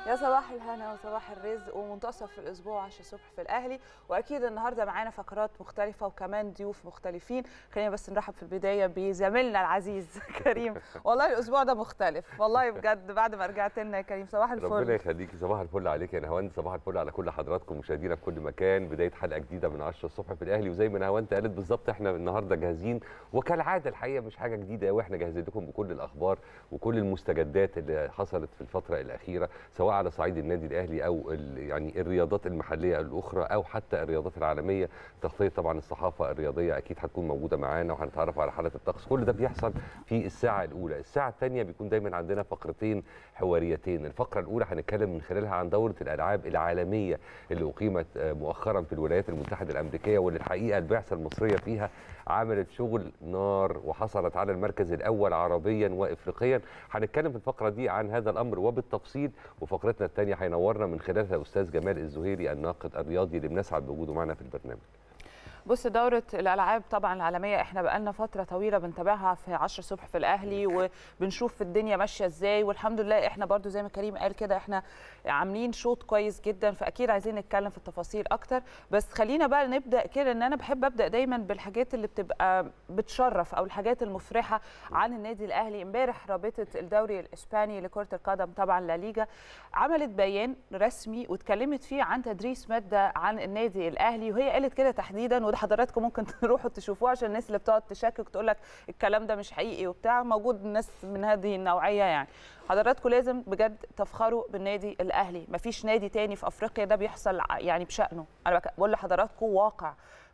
يا صباح الهنا وصباح الرزق ومنتصف الاسبوع 10 الصبح في الاهلي واكيد النهارده معانا فقرات مختلفه وكمان ضيوف مختلفين خلينا بس نرحب في البدايه بزميلنا العزيز كريم والله الاسبوع ده مختلف والله بجد بعد ما رجعت لنا يا كريم صباح الفل ربنا يخليكي صباح الفل عليك يا نهاوند صباح الفل على كل حضراتكم مشاهدينا في كل مكان بدايه حلقه جديده من 10 الصبح في الاهلي وزي ما نهاوند قالت بالظبط احنا النهارده جاهزين وكالعاده الحقيقه مش حاجه جديده قوي احنا جاهزين لكم بكل الاخبار وكل المستجدات اللي حصلت في الفتره الاخيره سواء على صعيد النادي الاهلي او يعني الرياضات المحليه الاخرى او حتى الرياضات العالميه تغطيه طبعا الصحافه الرياضيه اكيد هتكون موجوده معانا وهنتعرف على حاله الطقس كل ده بيحصل في الساعه الاولى الساعه الثانيه بيكون دايما عندنا فقرتين حواريتين الفقره الاولى هنتكلم من خلالها عن دوره الالعاب العالميه اللي اقيمت مؤخرا في الولايات المتحده الامريكيه واللي الحقيقه البعثه المصريه فيها عملت شغل نار وحصلت على المركز الاول عربيا وافريقيا هنتكلم في الفقره دي عن هذا الامر وبالتفصيل وفقرتنا الثانيه هينورنا من خلالها استاذ جمال الزهيري الناقد الرياضي اللي بنسعد بوجوده معنا في البرنامج بص دورة الألعاب طبعا العالمية احنا بقالنا فترة طويلة بنتابعها في 10 الصبح في الأهلي وبنشوف الدنيا ماشية ازاي والحمد لله احنا برضو زي ما كريم قال كده احنا عاملين شوط كويس جدا فأكيد عايزين نتكلم في التفاصيل أكتر بس خلينا بقى نبدأ كده إن أنا بحب أبدأ دايما بالحاجات اللي بتبقى بتشرف أو الحاجات المفرحة عن النادي الأهلي امبارح رابطة الدوري الإسباني لكرة القدم طبعا لا ليجا عملت بيان رسمي واتكلمت فيه عن تدريس مادة عن النادي الأهلي وهي قالت كده تحديدا وده حضراتكم ممكن تروحوا تشوفوه عشان الناس اللي بتقعد تشكك تقول لك الكلام ده مش حقيقي وبتاع موجود ناس من هذه النوعيه يعني حضراتكم لازم بجد تفخروا بالنادي الاهلي مفيش نادي تاني في افريقيا ده بيحصل يعني بشانه انا بقول لحضراتكم واقع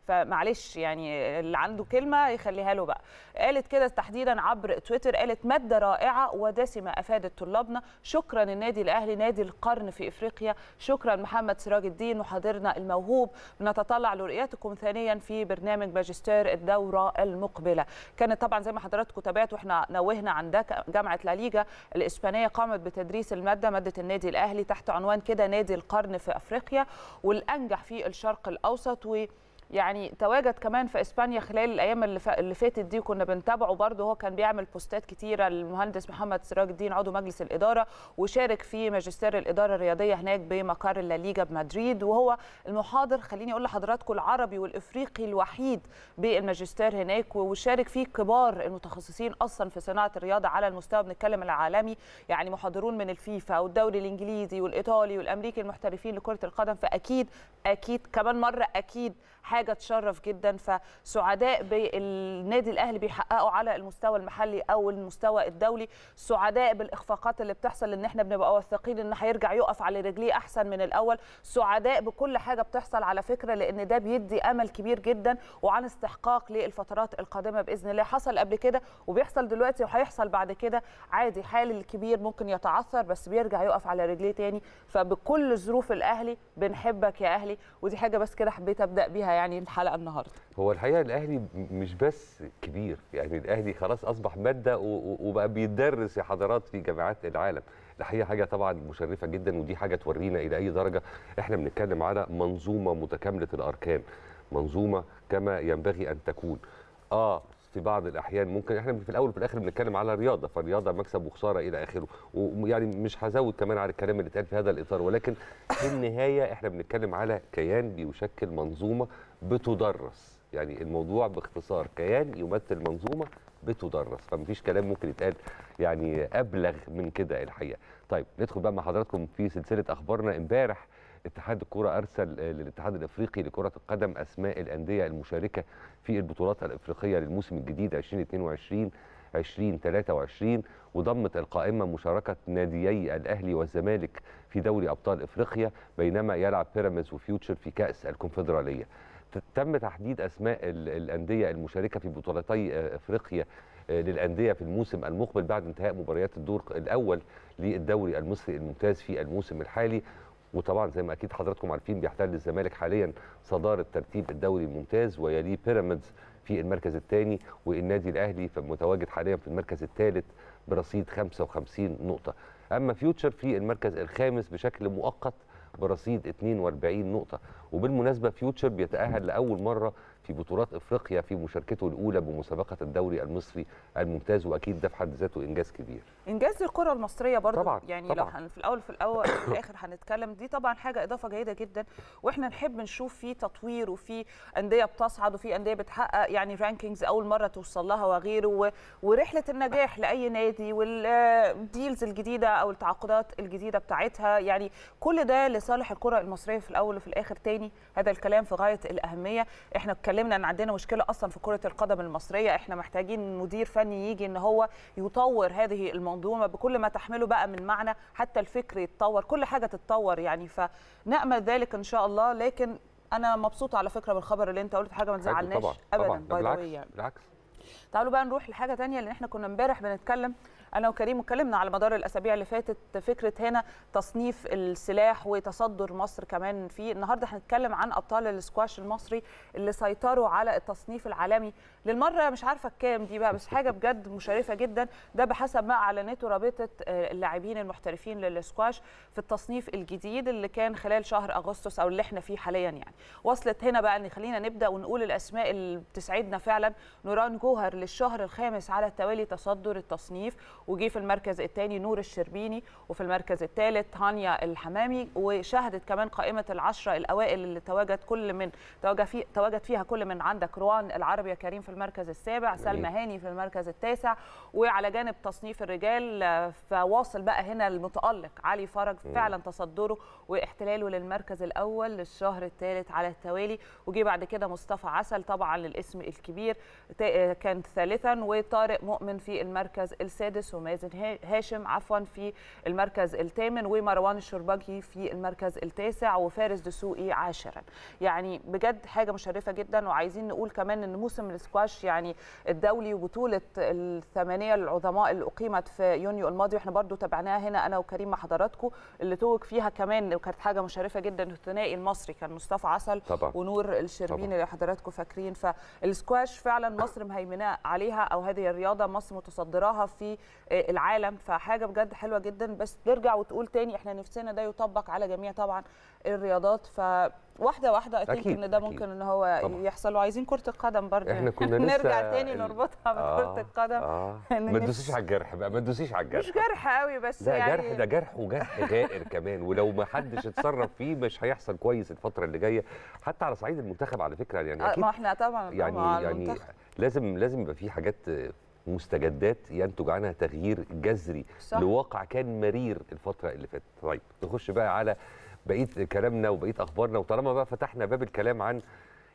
فمعلش يعني اللي عنده كلمه يخليها له بقى قالت كده تحديدا عبر تويتر قالت ماده رائعه ودسمه افادت طلابنا شكرا النادي الاهلي نادي القرن في افريقيا شكرا محمد سراج الدين محاضرنا الموهوب نتطلع لرؤيتكم ثانيا في برنامج ماجستير الدوره المقبله كانت طبعا زي ما حضراتكم تابعتوا احنا نوهنا عن ده جامعه لا ليجا الاسبانيه قامت بتدريس الماده ماده النادي الاهلي تحت عنوان كده نادي القرن في افريقيا والانجح في الشرق الاوسط و يعني تواجد كمان في اسبانيا خلال الايام اللي, اللي فاتت دي وكنا بنتابعه برضه هو كان بيعمل بوستات كتيره المهندس محمد سراج الدين عضو مجلس الاداره وشارك في ماجستير الاداره الرياضيه هناك بمقر الليجا بمدريد وهو المحاضر خليني اقول لحضراتكم العربي والافريقي الوحيد بالماجستير هناك وشارك فيه كبار المتخصصين اصلا في صناعه الرياضه على المستوى بنتكلم العالمي يعني محاضرون من الفيفا والدوري الانجليزي والايطالي والامريكي المحترفين لكره القدم فاكيد اكيد كمان مره اكيد حاجه تشرف جدا فسعداء بالنادي الاهلي بيحققوا على المستوى المحلي او المستوى الدولي سعداء بالاخفاقات اللي بتحصل ان احنا بنبقى واثقين ان هيرجع يقف على رجليه احسن من الاول سعداء بكل حاجه بتحصل على فكره لان ده بيدي امل كبير جدا وعن استحقاق للفترات القادمه باذن الله حصل قبل كده وبيحصل دلوقتي وهيحصل بعد كده عادي حال الكبير ممكن يتعثر بس بيرجع يقف على رجليه تاني فبكل ظروف الاهلي بنحبك يا اهلي ودي حاجه بس كده حبيت ابدا بيها يعني الحلقه النهارده هو الحقيقه الاهلي مش بس كبير يعني الاهلي خلاص اصبح ماده وبقى بيدرس يا حضرات في جامعات العالم الحقيقه حاجه طبعا مشرفه جدا ودي حاجه تورينا الى اي درجه احنا بنتكلم على منظومه متكامله الاركان منظومه كما ينبغي ان تكون اه في بعض الاحيان ممكن احنا في الاول وفي الاخر بنتكلم على رياضه فالرياضه مكسب وخساره الى اخره ويعني مش هزود كمان على الكلام اللي اتقال في هذا الاطار ولكن في النهايه احنا بنتكلم على كيان بيشكل منظومه بتدرس يعني الموضوع باختصار كيان يمثل منظومه بتدرس فمفيش كلام ممكن يتقال يعني ابلغ من كده الحقيقه طيب ندخل بقى مع حضراتكم في سلسله اخبارنا امبارح اتحاد الكرة أرسل للاتحاد الإفريقي لكرة القدم أسماء الأندية المشاركة في البطولات الإفريقية للموسم الجديد 2022 2023 وضمت القائمة مشاركة ناديي الأهلي والزمالك في دوري أبطال إفريقيا بينما يلعب بيراميدز وفيوتشر في كأس الكونفدرالية تم تحديد أسماء الأندية المشاركة في بطولتي إفريقيا للأندية في الموسم المقبل بعد انتهاء مباريات الدور الأول للدوري المصري الممتاز في الموسم الحالي وطبعا زي ما اكيد حضراتكم عارفين بيحتل الزمالك حاليا صداره ترتيب الدوري الممتاز ويليه بيراميدز في المركز الثاني والنادي الاهلي متواجد حاليا في المركز الثالث برصيد 55 نقطه اما فيوتشر في المركز الخامس بشكل مؤقت برصيد 42 نقطه وبالمناسبه فيوتشر بيتاهل لاول مره في بطولات افريقيا في مشاركته الاولى بمسابقه الدوري المصري الممتاز واكيد ده في حد ذاته انجاز كبير انجاز الكره المصريه برضو طبعاً، يعني طبعاً. لو هن في الاول في الاول في الاخر هنتكلم دي طبعا حاجه اضافه جيده جدا واحنا نحب نشوف في تطوير وفي انديه بتصعد وفي انديه بتحقق يعني رانكينجز اول مره توصل لها وغيره و... ورحله النجاح لاي نادي والديلز الجديده او التعاقدات الجديده بتاعتها يعني كل ده لصالح الكره المصريه في الاول وفي الاخر تاني هذا الكلام في غايه الاهميه احنا اتكلمنا ان عندنا مشكله اصلا في كره القدم المصريه احنا محتاجين مدير فني يجي ان هو يطور هذه المنظومه بكل ما تحمله بقى من معنى حتى الفكر يتطور كل حاجه تتطور يعني فنامل ذلك ان شاء الله لكن انا مبسوطه على فكره بالخبر اللي انت قلت حاجه ما تزعلناش طبعا ابدا طبعا ده باي ذا بالعكس واي يعني بالعكس تعالوا بقى نروح لحاجه تانية لان احنا كنا امبارح بنتكلم انا وكريم اتكلمنا على مدار الاسابيع اللي فاتت فكره هنا تصنيف السلاح وتصدر مصر كمان فيه النهارده هنتكلم عن ابطال السكواش المصري اللي سيطروا على التصنيف العالمي للمره مش عارفه الكام دي بقى بس حاجه بجد مشرفه جدا ده بحسب ما اعلنته رابطه آه، اللاعبين المحترفين للسكواش في التصنيف الجديد اللي كان خلال شهر اغسطس او اللي احنا فيه حاليا يعني وصلت هنا بقى ان خلينا نبدا ونقول الاسماء اللي بتسعدنا فعلا نوران جوهر للشهر الخامس على التوالي تصدر التصنيف وجي في المركز الثاني نور الشربيني وفي المركز الثالث هانيا الحمامي وشهدت كمان قائمه العشره الاوائل اللي تواجد كل من تواجد, في تواجد فيها كل من عندك روان العربي يا كريم في المركز السابع سلمى هاني في المركز التاسع وعلى جانب تصنيف الرجال آه، فواصل بقى هنا المتالق علي فرج فعلا تصدره واحتلاله للمركز الاول للشهر الثالث على التوالي وجي بعد كده مصطفى عسل طبعا للاسم الكبير تا- كان ثالثا وطارق مؤمن في المركز السادس ومازن ها- هاشم عفوا في المركز الثامن ومروان الشربجي في المركز التاسع وفارس دسوقي عاشرا يعني بجد حاجه مشرفه جدا وعايزين نقول كمان ان موسم السكواش يعني الدولي وبطوله الثمانيه العظماء اللي اقيمت في يونيو الماضي واحنا برضو تابعناها هنا انا وكريم مع حضراتكم اللي توج فيها كمان وكانت حاجه مشرفه جدا الثنائي المصري كان مصطفى عسل طبعا ونور الشربيني طبعاً. اللي حضراتكم فاكرين فالسكواش فعلا مصر مهيمنه عليها او هذه الرياضه مصر متصدراها في آه، العالم فحاجه بجد حلوه جدا بس ترجع وتقول تاني احنا نفسنا ده يطبق على جميع طبعا الرياضات فواحده واحده اكيد أكيد، ان ده أكيد. ممكن ان هو طبعاً. يحصل وعايزين كره القدم برضه احنا كنا لسه نرجع تاني ال- نربطها بكره القدم اه إن ما نفس- تدوسيش على الجرح بقى ما تدوسيش على الجرح مش جرح قوي بس ده يعني جرح ده جرح وجرح غائر كمان ولو ما حدش اتصرف فيه مش هيحصل كويس الفتره اللي جايه حتى على صعيد المنتخب على فكره يعني آه، اكيد ما احنا طبعا يعني مع يعني المنتخب. لازم لازم يبقى في حاجات مستجدات ينتج عنها تغيير جذري صح. لواقع كان مرير الفتره اللي فاتت طيب نخش بقى على بقيه كلامنا وبقيه اخبارنا وطالما بقى فتحنا باب الكلام عن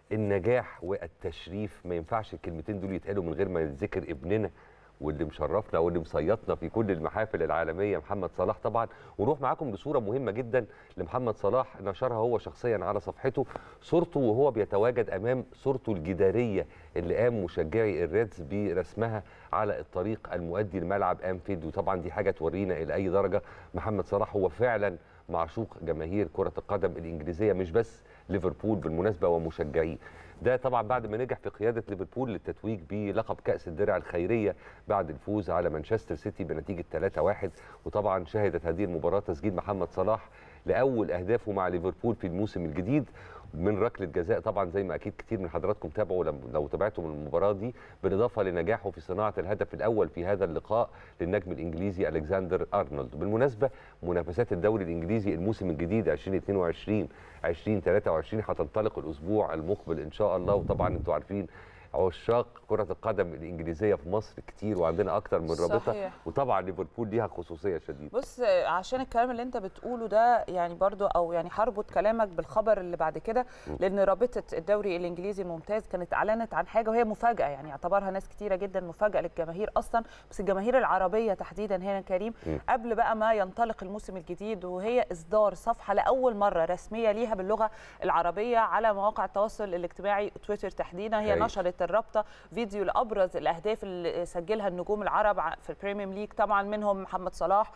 النجاح والتشريف ما ينفعش الكلمتين دول يتقالوا من غير ما يتذكر ابننا واللي مشرفنا واللي مصيطنا في كل المحافل العالميه محمد صلاح طبعا ونروح معاكم لصوره مهمه جدا لمحمد صلاح نشرها هو شخصيا على صفحته صورته وهو بيتواجد امام صورته الجداريه اللي قام مشجعي الريدز برسمها على الطريق المؤدي لملعب انفيلد وطبعا دي حاجه تورينا الى اي درجه محمد صلاح هو فعلا معشوق جماهير كره القدم الانجليزيه مش بس ليفربول بالمناسبه ومشجعيه ده طبعا بعد ما نجح في قياده ليفربول للتتويج بلقب كاس الدرع الخيريه بعد الفوز على مانشستر سيتي بنتيجه 3-1 وطبعا شهدت هذه المباراه تسجيل محمد صلاح لاول اهدافه مع ليفربول في الموسم الجديد من ركله جزاء طبعا زي ما اكيد كتير من حضراتكم تابعوا لم- لو تابعتم المباراه دي بالاضافه لنجاحه في صناعه الهدف الاول في هذا اللقاء للنجم الانجليزي الكسندر ارنولد بالمناسبه منافسات الدوري الانجليزي الموسم الجديد 2022 2023 هتنطلق الاسبوع المقبل ان شاء الله وطبعا انتوا عارفين عشاق كرة القدم الإنجليزية في مصر كتير وعندنا أكتر من رابطة صحيح. وطبعا ليفربول ليها خصوصية شديدة بص عشان الكلام اللي انت بتقوله ده يعني برضو او يعني هربط كلامك بالخبر اللي بعد كده لان رابطه الدوري الانجليزي الممتاز كانت اعلنت عن حاجه وهي مفاجاه يعني اعتبرها ناس كتيره جدا مفاجاه للجماهير اصلا بس الجماهير العربيه تحديدا هنا كريم م. قبل بقى ما ينطلق الموسم الجديد وهي اصدار صفحه لاول مره رسميه ليها باللغه العربيه على مواقع التواصل الاجتماعي تويتر تحديدا هي هايل. نشرت الرابطه فيديو لابرز الاهداف اللي سجلها النجوم العرب ع- في البريميوم ليج طبعا منهم محمد صلاح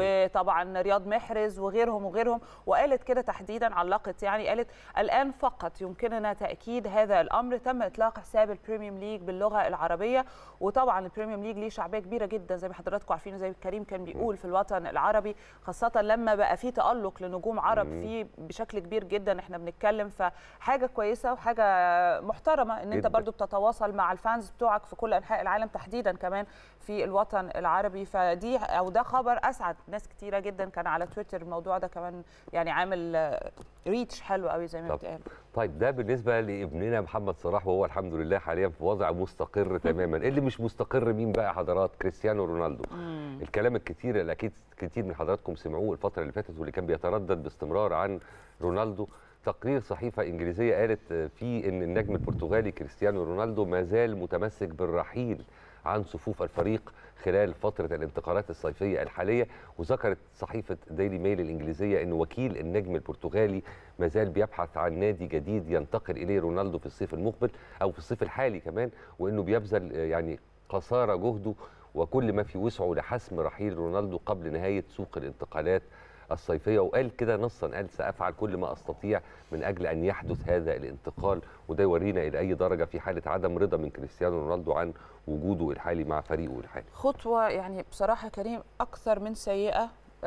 وطبعا رياض محرز وغيرهم وغيرهم وقالت كده تحديدا علقت يعني قالت الان فقط يمكننا تاكيد هذا الامر تم اطلاق حساب البريميوم ليج باللغه العربيه وطبعا البريميوم ليج ليه شعبيه كبيره جدا زي ما حضراتكم عارفين زي كريم كان بيقول في الوطن العربي خاصه لما بقى في تالق لنجوم عرب فيه بشكل كبير جدا احنا بنتكلم فحاجه كويسه وحاجه محترمه ان انت جداً. برضو بتتواصل مع الفانز بتوعك في كل انحاء العالم تحديدا كمان في الوطن العربي فدي او ده خبر اسعد ناس كتيره جدا كان على تويتر الموضوع ده كمان يعني عامل ريتش حلو قوي زي ما طب. بتقال طيب ده بالنسبه لابننا محمد صلاح وهو الحمد لله حاليا في وضع مستقر تماما اللي مش مستقر مين بقى حضرات كريستيانو رونالدو الكلام الكتير اللي اكيد كتير من حضراتكم سمعوه الفتره اللي فاتت واللي كان بيتردد باستمرار عن رونالدو تقرير صحيفه انجليزيه قالت فيه ان النجم البرتغالي كريستيانو رونالدو ما زال متمسك بالرحيل عن صفوف الفريق خلال فترة الانتقالات الصيفية الحالية وذكرت صحيفة ديلي ميل الإنجليزية أن وكيل النجم البرتغالي ما زال بيبحث عن نادي جديد ينتقل إليه رونالدو في الصيف المقبل أو في الصيف الحالي كمان وأنه بيبذل آه، يعني قصارى جهده وكل ما في وسعه لحسم رحيل رونالدو قبل نهاية سوق الانتقالات الصيفية وقال كده نصا قال سأفعل كل ما أستطيع من أجل أن يحدث هذا الانتقال وده يورينا إلى أي درجة في حالة عدم رضا من كريستيانو رونالدو عن وجوده الحالي مع فريقه الحالي خطوه يعني بصراحه كريم اكثر من سيئه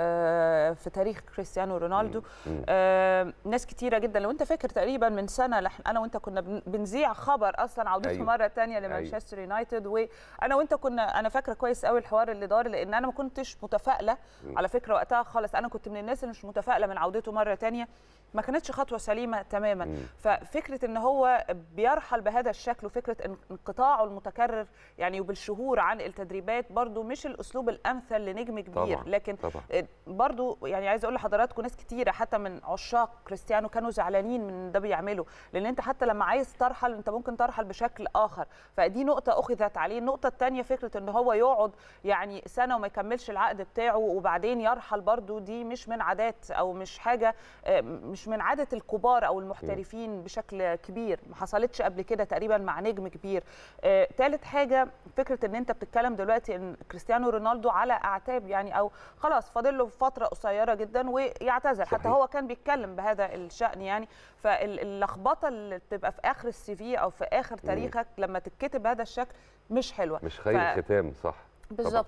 آه، في تاريخ كريستيانو رونالدو مم. آه، ناس كتيره جدا لو انت فاكر تقريبا من سنه لح- انا وانت كنا بن- بنذيع خبر اصلا عودته أيوة. مره تانية لمانشستر يونايتد وانا وانت كنا انا فاكره كويس قوي الحوار اللي دار لان انا ما كنتش متفائله مم. على فكره وقتها خالص انا كنت من الناس اللي مش متفائله من عودته مره تانية ما كانتش خطوه سليمه تماما مم. ففكره ان هو بيرحل بهذا الشكل وفكره ان- انقطاعه المتكرر يعني وبالشهور عن التدريبات برضو مش الاسلوب الامثل لنجم كبير طبعاً، لكن طبعا برضو يعني عايزه اقول لحضراتكم ناس كتيره حتى من عشاق كريستيانو كانوا زعلانين من ده بيعمله لان انت حتى لما عايز ترحل انت ممكن ترحل بشكل اخر فدي نقطه اخذت عليه النقطه الثانيه فكره ان هو يقعد يعني سنه وما يكملش العقد بتاعه وبعدين يرحل برضو دي مش من عادات او مش حاجه آه، مش من عاده الكبار او المحترفين بشكل كبير ما حصلتش قبل كده تقريبا مع نجم كبير ثالث حاجه فكره ان انت بتتكلم دلوقتي ان كريستيانو رونالدو على اعتاب يعني او خلاص فاضل له فتره قصيره جدا ويعتزل حتى صحيح. هو كان بيتكلم بهذا الشان يعني فاللخبطه اللي بتبقى في اخر السي في او في اخر تاريخك لما تتكتب بهذا الشكل مش حلوه مش خير ف- ختام صح بالظبط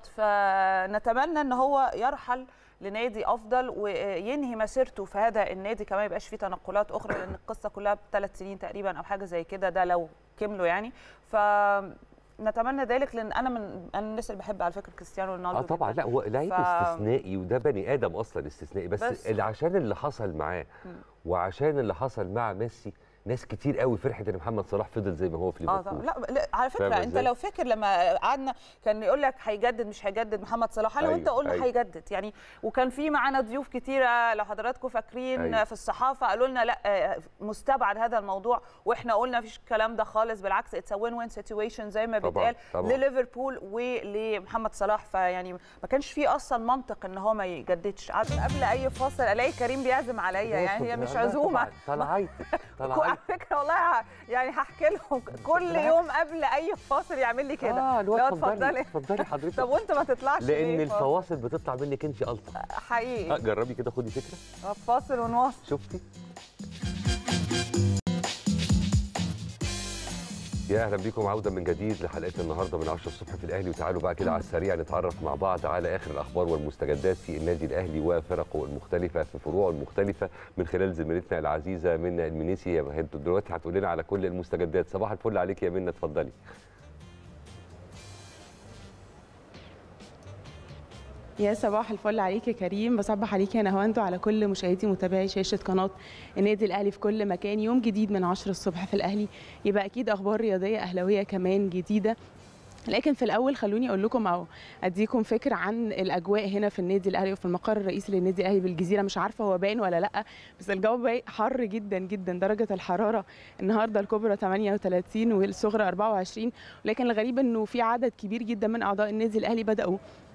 فنتمنى ان هو يرحل لنادي افضل وينهي مسيرته في هذا النادي كمان يبقاش فيه تنقلات اخرى لان القصه كلها بثلاث سنين تقريبا او حاجه زي كده ده لو كملوا يعني ف نتمنى ذلك لان انا من انا من الناس اللي بحب على فكره كريستيانو رونالدو اه طبعا جداً. لا هو لعيب ف- استثنائي وده بني ادم اصلا استثنائي بس, بس. بس اللي عشان اللي حصل معاه وعشان اللي حصل مع ميسي ناس كتير قوي فرحت ان محمد صلاح فضل زي ما هو في اه ليفربول طبعا لا, لا على فكره فاهمة انت إزاي؟ لو فاكر لما قعدنا كان يقول لك هيجدد مش هيجدد محمد صلاح انا أيوة، وانت قلنا أيوة. هيجدد يعني وكان في معانا ضيوف كتيره لو حضراتكم فاكرين أيوة. في الصحافه قالوا لنا لا آه، مستبعد هذا الموضوع واحنا قلنا مفيش الكلام ده خالص بالعكس اتس وين وين سيتويشن زي ما طبعاً، بيتقال طبعاً. لليفربول ولمحمد صلاح فيعني ما كانش في اصلا منطق ان هو ما يجددش قبل اي فاصل الاقي كريم بيعزم عليا يعني هي مش عزومه طلعيتك على طلعيتك فكره والله ه- يعني هحكي لهم كل يوم قبل اي فاصل يعمل لي كده اه لا، الواد اتفضلي اتفضلي طب حضرتك وانت ما تطلعش لان ليه فاصل؟ الفواصل بتطلع منك انت الطف حقيقي آه جربي كده خدي فكره طب فاصل ونواصل شفتي يا اهلا بيكم عوده من جديد لحلقتنا النهارده من 10 الصبح في الاهلي وتعالوا بقى كده على السريع نتعرف مع بعض على اخر الاخبار والمستجدات في النادي الاهلي وفرقه المختلفه في فروعه المختلفه من خلال زميلتنا العزيزه منى المنيسي يا انت دلوقتي هتقول لنا على كل المستجدات صباح الفل عليك يا منى اتفضلي يا صباح الفل عليك يا كريم بصبح عليك يا نهواند وعلى كل مشاهدي متابعي شاشه قناه النادي الاهلي في كل مكان يوم جديد من 10 الصبح في الاهلي يبقى اكيد اخبار رياضيه اهلاويه كمان جديده لكن في الاول خلوني اقول لكم او اديكم فكره عن الاجواء هنا في النادي الاهلي وفي المقر الرئيسي للنادي الاهلي بالجزيره مش عارفه هو باين ولا لا بس الجو باين حر جدا جدا درجه الحراره النهارده الكبرى 38 والصغرى 24 ولكن الغريب انه في عدد كبير جدا من اعضاء النادي الاهلي بداوا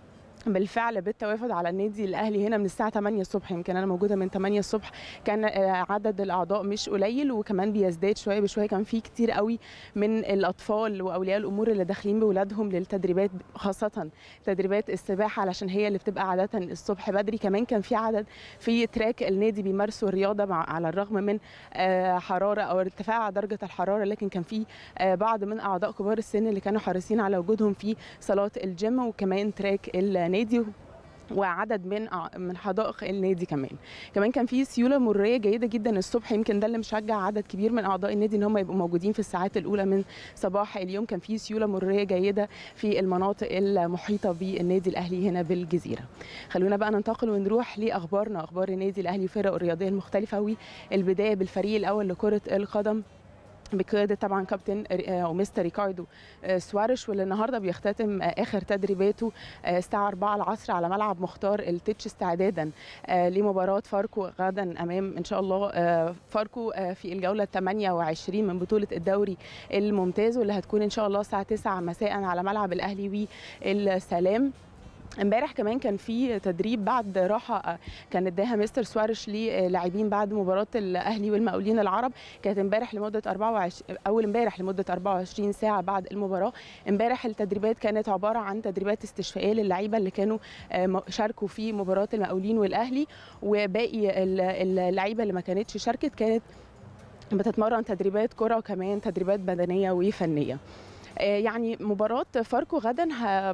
بالفعل بالتوافد على النادي الاهلي هنا من الساعه 8 الصبح يمكن انا موجوده من 8 الصبح كان عدد الاعضاء مش قليل وكمان بيزداد شويه بشويه كان في كتير قوي من الاطفال واولياء الامور اللي داخلين باولادهم للتدريبات خاصه تدريبات السباحه علشان هي اللي بتبقى عاده الصبح بدري كمان كان في عدد في تراك النادي بيمارسوا الرياضه مع على الرغم من حراره او ارتفاع درجه الحراره لكن كان في بعض من اعضاء كبار السن اللي كانوا حريصين على وجودهم في صالات الجيم وكمان تراك النادي وعدد من من حدائق النادي كمان كمان كان في سيوله مريه جيده جدا الصبح يمكن ده اللي مشجع عدد كبير من اعضاء النادي ان هم يبقوا موجودين في الساعات الاولى من صباح اليوم كان في سيوله مريه جيده في المناطق المحيطه بالنادي الاهلي هنا بالجزيره خلونا بقى ننتقل ونروح لاخبارنا اخبار النادي الاهلي وفرقه الرياضيه المختلفه والبدايه بالفريق الاول لكره القدم بقياده طبعا كابتن ومستر ريكاردو سوارش واللي النهارده بيختتم اخر تدريباته الساعه 4 العصر على ملعب مختار التتش استعدادا لمباراه فاركو غدا امام ان شاء الله فاركو في الجوله 28 من بطوله الدوري الممتاز واللي هتكون ان شاء الله الساعه 9 مساء على ملعب الاهلي والسلام امبارح كمان كان في تدريب بعد راحه كان اداها مستر سوارش للاعبين بعد مباراه الاهلي والمقاولين العرب كانت امبارح لمده 24 اول امبارح لمده 24 ساعه بعد المباراه امبارح التدريبات كانت عباره عن تدريبات استشفائيه للعيبه اللي كانوا شاركوا في مباراه المقاولين والاهلي وباقي اللعيبه اللي ما كانتش شاركت كانت بتتمرن تدريبات كره وكمان تدريبات بدنيه وفنيه يعني مباراة فاركو غدا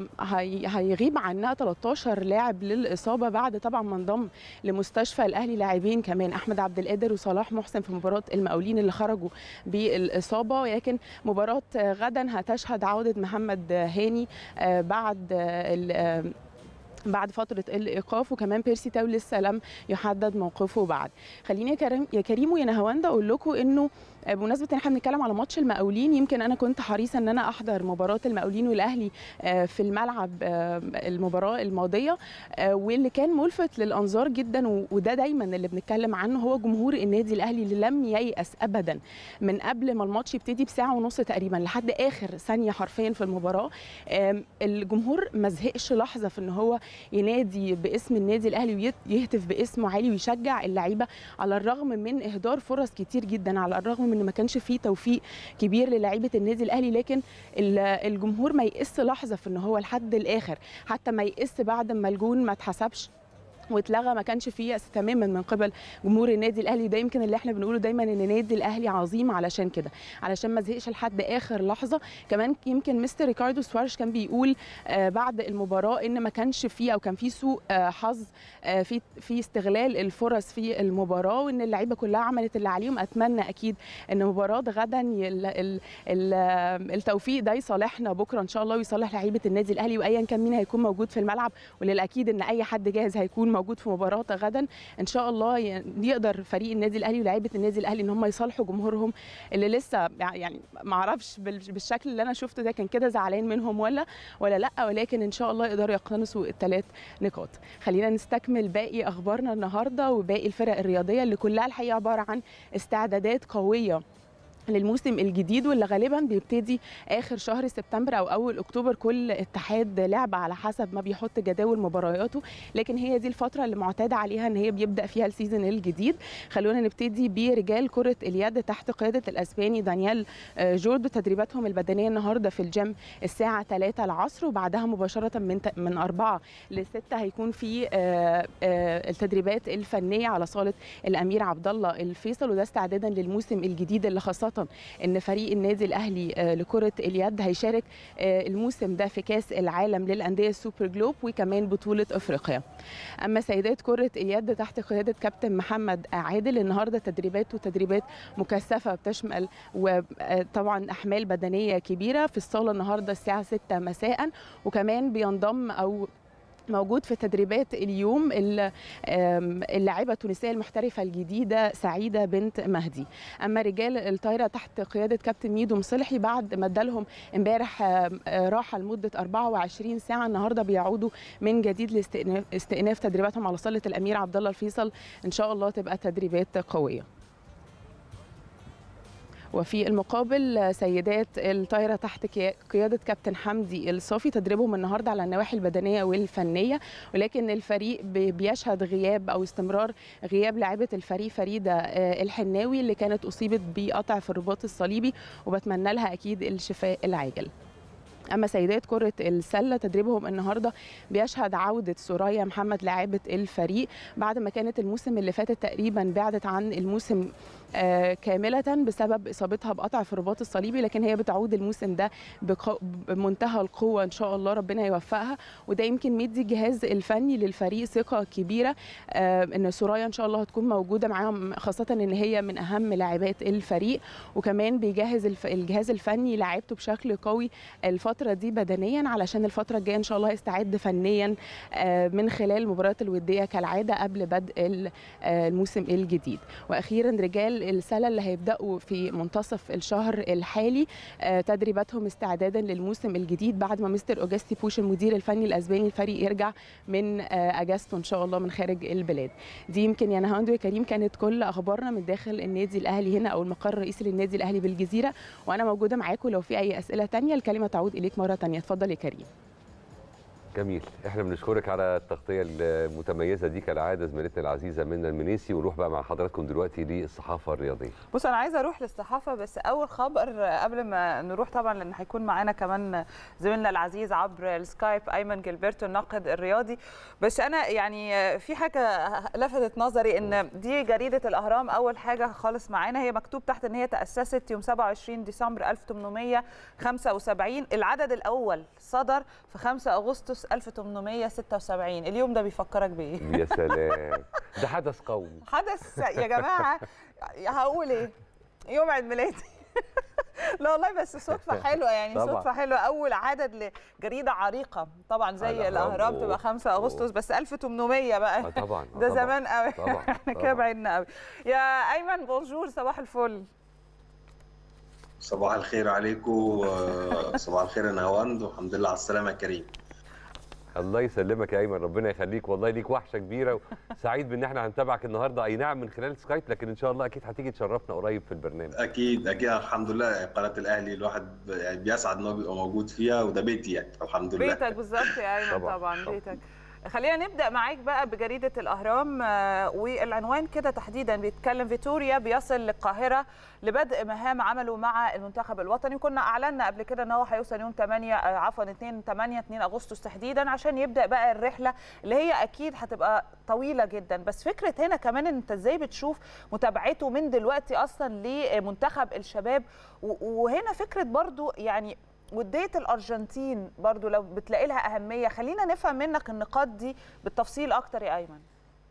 هيغيب عنها 13 لاعب للإصابة بعد طبعا ما انضم لمستشفى الأهلي لاعبين كمان أحمد عبد القادر وصلاح محسن في مباراة المقاولين اللي خرجوا بالإصابة ولكن مباراة غدا هتشهد عودة محمد هاني بعد بعد فتره الايقاف وكمان بيرسي تاو لسه لم يحدد موقفه بعد خليني يا كريم يا كريم ويا نهاوندا اقول لكم انه بمناسبه ان احنا بنتكلم على ماتش المقاولين يمكن انا كنت حريصه ان انا احضر مباراه المقاولين والاهلي في الملعب المباراه الماضيه واللي كان ملفت للانظار جدا وده دايما اللي بنتكلم عنه هو جمهور النادي الاهلي اللي لم ييأس ابدا من قبل ما الماتش يبتدي بساعه ونص تقريبا لحد اخر ثانيه حرفيا في المباراه الجمهور ما زهقش لحظه في ان هو ينادي باسم النادي الاهلي ويهتف باسمه عالي ويشجع اللعيبه على الرغم من اهدار فرص كتير جدا على الرغم من ان ما كانش فيه توفيق كبير للعيبه النادي الاهلي لكن الجمهور ما يقس لحظه في ان هو لحد الاخر حتى ما يقس بعد ما الجون ما اتحسبش واتلغى ما كانش فيه يأس تماما من قبل جمهور النادي الاهلي ده يمكن اللي احنا بنقوله دايما ان النادي الاهلي عظيم علشان كده علشان ما زهقش لحد اخر لحظه كمان يمكن مستر ريكاردو سوارش كان بيقول آه بعد المباراه ان ما كانش فيه او كان فيه سوء آه حظ آه في في استغلال الفرص في المباراه وان اللعيبه كلها عملت اللي عليهم اتمنى اكيد ان مباراه غدا ال ال ال التوفيق ده يصالحنا بكره ان شاء الله ويصالح لعيبه النادي الاهلي وايا كان مين هيكون موجود في الملعب وللاكيد ان اي حد جاهز هيكون موجود في مباراه غدا ان شاء الله يقدر فريق النادي الاهلي ولاعيبه النادي الاهلي ان هم يصالحوا جمهورهم اللي لسه يعني ما اعرفش بالشكل اللي انا شفته ده كان كده زعلان منهم ولا ولا لا ولكن ان شاء الله يقدروا يقتنصوا الثلاث نقاط خلينا نستكمل باقي اخبارنا النهارده وباقي الفرق الرياضيه اللي كلها الحقيقه عباره عن استعدادات قويه للموسم الجديد واللي غالبا بيبتدي اخر شهر سبتمبر او اول اكتوبر كل اتحاد لعبه على حسب ما بيحط جداول مبارياته لكن هي دي الفتره اللي معتاد عليها ان هي بيبدا فيها السيزون الجديد خلونا نبتدي برجال كره اليد تحت قياده الاسباني دانيال جورد تدريباتهم البدنيه النهارده في الجيم الساعه 3 العصر وبعدها مباشره من من 4 ل 6 هيكون في التدريبات الفنيه على صاله الامير عبد الله الفيصل وده استعدادا للموسم الجديد اللي خاصه ان فريق النادي الاهلي لكره اليد هيشارك الموسم ده في كاس العالم للانديه السوبر جلوب وكمان بطوله افريقيا اما سيدات كره اليد تحت قياده كابتن محمد عادل النهارده تدريبات وتدريبات مكثفه بتشمل وطبعا احمال بدنيه كبيره في الصاله النهارده الساعه 6 مساء وكمان بينضم او موجود في تدريبات اليوم اللاعبه التونسيه المحترفه الجديده سعيده بنت مهدي اما رجال الطايره تحت قياده كابتن ميدو مصلحي بعد ما ادالهم امبارح راحه لمده 24 ساعه النهارده بيعودوا من جديد لاستئناف تدريباتهم على صاله الامير عبد الله الفيصل ان شاء الله تبقى تدريبات قويه وفي المقابل سيدات الطايره تحت قياده كابتن حمدي الصافي تدريبهم النهارده على النواحي البدنيه والفنيه ولكن الفريق بيشهد غياب او استمرار غياب لاعبه الفريق فريده الحناوي اللي كانت اصيبت بقطع في الرباط الصليبي وبتمنى لها اكيد الشفاء العاجل اما سيدات كره السله تدريبهم النهارده بيشهد عوده سوريا محمد لاعبه الفريق بعد ما كانت الموسم اللي فاتت تقريبا بعدت عن الموسم آه كاملة بسبب إصابتها بقطع في الرباط الصليبي لكن هي بتعود الموسم ده بمنتهى القوة إن شاء الله ربنا يوفقها وده يمكن مدي الجهاز الفني للفريق ثقة كبيرة آه إن سوريا إن شاء الله هتكون موجودة معاهم خاصة إن هي من أهم لاعبات الفريق وكمان بيجهز الف... الجهاز الفني لاعبته بشكل قوي الفترة دي بدنيا علشان الفترة الجاية إن شاء الله يستعد فنيا آه من خلال المباريات الودية كالعادة قبل بدء الموسم الجديد وأخيرا رجال السله اللي هيبداوا في منتصف الشهر الحالي تدريباتهم استعدادا للموسم الجديد بعد ما مستر اوجستي بوش المدير الفني الاسباني الفريق يرجع من اجازته ان شاء الله من خارج البلاد دي يمكن يا نهاندو يا كريم كانت كل اخبارنا من داخل النادي الاهلي هنا او المقر الرئيسي للنادي الاهلي بالجزيره وانا موجوده معاكم لو في اي اسئله تانية الكلمه تعود اليك مره تانية اتفضل يا كريم جميل احنا بنشكرك على التغطيه المتميزه دي كالعاده زميلتنا العزيزه منى المنيسي ونروح بقى مع حضراتكم دلوقتي للصحافه الرياضيه بص انا عايزه اروح للصحافه بس اول خبر قبل ما نروح طبعا لان هيكون معانا كمان زميلنا العزيز عبر السكايب ايمن جilberto الناقد الرياضي بس انا يعني في حاجه لفتت نظري ان دي جريده الاهرام اول حاجه خالص معانا هي مكتوب تحت ان هي تاسست يوم 27 ديسمبر 1875 العدد الاول صدر في 5 اغسطس 1876 اليوم ده بيفكرك بايه يا سلام ده حدث قومي حدث يا جماعه هقول ايه يوم عيد ميلادي لا والله بس صدفه حلوه يعني طبعا. صدفه حلوه اول عدد لجريده عريقه طبعا زي الأهرام. الاهرام أوه. تبقى 5 اغسطس بس 1800 بقى آه طبعا آه ده طبعا. زمان قوي طبعا احنا كده طبعا. بعدنا قوي يا ايمن بونجور صباح الفل صباح الخير عليكم صباح الخير يا نهاوند والحمد لله على السلامه يا كريم الله يسلمك يا ايمن ربنا يخليك والله ليك وحشه كبيره وسعيد بان احنا هنتابعك النهارده اي نعم من خلال سكايب لكن ان شاء الله اكيد هتيجي تشرفنا قريب في البرنامج اكيد اكيد الحمد لله قناه الاهلي الواحد يعني بيسعد ان هو بيبقى موجود فيها وده بيتي يعني الحمد لله بيتك بالظبط يا ايمن طبعاً، طبعا طبعاً. بيتك خلينا نبدا معاك بقى بجريده الاهرام آه، والعنوان كده تحديدا بيتكلم فيتوريا بيصل للقاهره لبدء مهام عمله مع المنتخب الوطني كنا اعلنا قبل كده ان هو هيوصل يوم 8 آه، عفوا 2 8 2 اغسطس تحديدا عشان يبدا بقى الرحله اللي هي اكيد هتبقى طويله جدا بس فكره هنا كمان ان انت ازاي بتشوف متابعته من دلوقتي اصلا لمنتخب الشباب و- وهنا فكره برضو يعني ودية الأرجنتين برضو لو بتلاقي لها أهمية خلينا نفهم منك النقاط دي بالتفصيل أكتر يا أيمن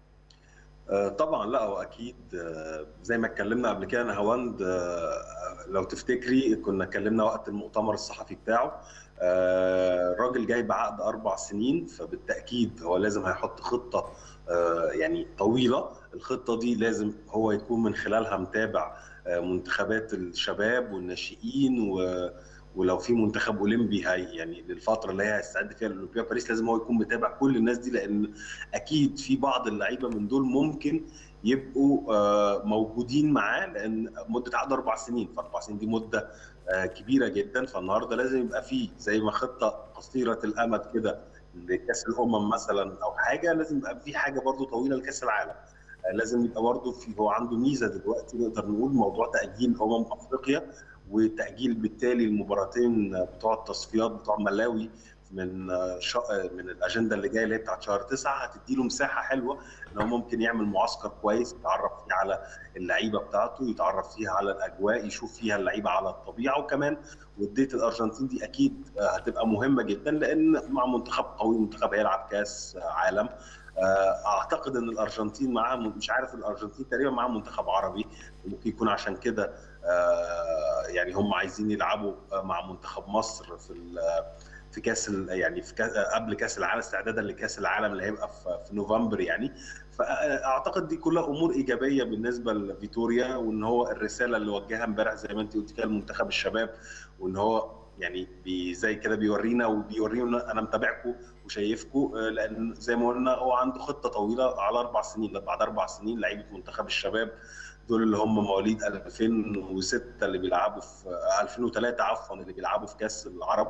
آه، طبعا لا هو اكيد آه، زي ما اتكلمنا قبل كده نهاوند آه، لو تفتكري كنا اتكلمنا وقت المؤتمر الصحفي بتاعه آه، الراجل جاي بعقد اربع سنين فبالتاكيد هو لازم هيحط خطه آه، يعني طويله الخطه دي لازم هو يكون من خلالها متابع آه، منتخبات الشباب والناشئين و ولو في منتخب اولمبي هي يعني للفتره اللي هي هيستعد فيها الاولمبياد باريس لازم هو يكون متابع كل الناس دي لان اكيد في بعض اللعيبه من دول ممكن يبقوا آه، موجودين معاه لان مده عقد اربع سنين فاربع سنين دي مده آه، كبيره جدا فالنهارده لازم يبقى فيه زي ما خطه قصيره الامد كده لكاس الامم مثلا او حاجه لازم يبقى في حاجه برضو طويله لكاس العالم آه، لازم يبقى برضو في هو عنده ميزه دلوقتي نقدر نقول موضوع تاجيل امم افريقيا وتاجيل بالتالي المباراتين بتوع التصفيات بتوع ملاوي من شا... من الاجنده اللي جايه اللي هي بتاعت شهر تسعه هتدي له مساحه حلوه ان هو ممكن يعمل معسكر كويس يتعرف فيه على اللعيبه بتاعته يتعرف فيها على الاجواء يشوف فيها اللعيبه على الطبيعه وكمان وديه الارجنتين دي اكيد هتبقى مهمه جدا لان مع منتخب قوي منتخب هيلعب كاس عالم اعتقد ان الارجنتين معاها مش عارف الارجنتين تقريبا معاها منتخب عربي ممكن يكون عشان كده يعني هم عايزين يلعبوا مع منتخب مصر في في كاس يعني في كاس قبل كاس العالم استعدادا لكاس العالم اللي هيبقى في نوفمبر يعني فاعتقد دي كلها امور ايجابيه بالنسبه لفيتوريا وان هو الرساله اللي وجهها امبارح زي ما انت قلت كده لمنتخب الشباب وان هو يعني بي زي كده بيورينا وبيورينا انا متابعكم وشايفكم لان زي ما قلنا هو عنده خطه طويله على اربع سنين بعد اربع سنين لعيبه منتخب الشباب دول اللي هم مواليد 2006 اللي بيلعبوا في 2003 عفوا اللي بيلعبوا في كاس العرب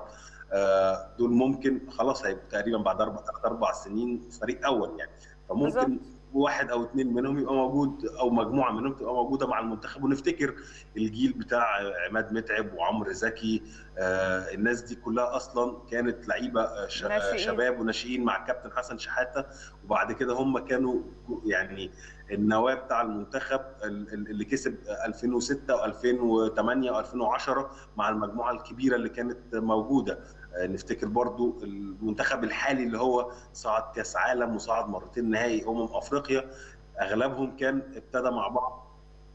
دول ممكن خلاص هيبقوا تقريبا بعد اربع ثلاث اربع سنين فريق اول يعني فممكن بالزبط. واحد او اثنين منهم يبقى موجود او مجموعه منهم تبقى موجوده مع المنتخب ونفتكر الجيل بتاع عماد متعب وعمرو زكي آه الناس دي كلها اصلا كانت لعيبه شباب وناشئين مع الكابتن حسن شحاته وبعد كده هم كانوا يعني النواه بتاع المنتخب اللي كسب 2006 و2008 و2010 مع المجموعه الكبيره اللي كانت موجوده نفتكر برضو المنتخب الحالي اللي هو صعد كاس عالم وصعد مرتين نهائي امم افريقيا اغلبهم كان ابتدى مع بعض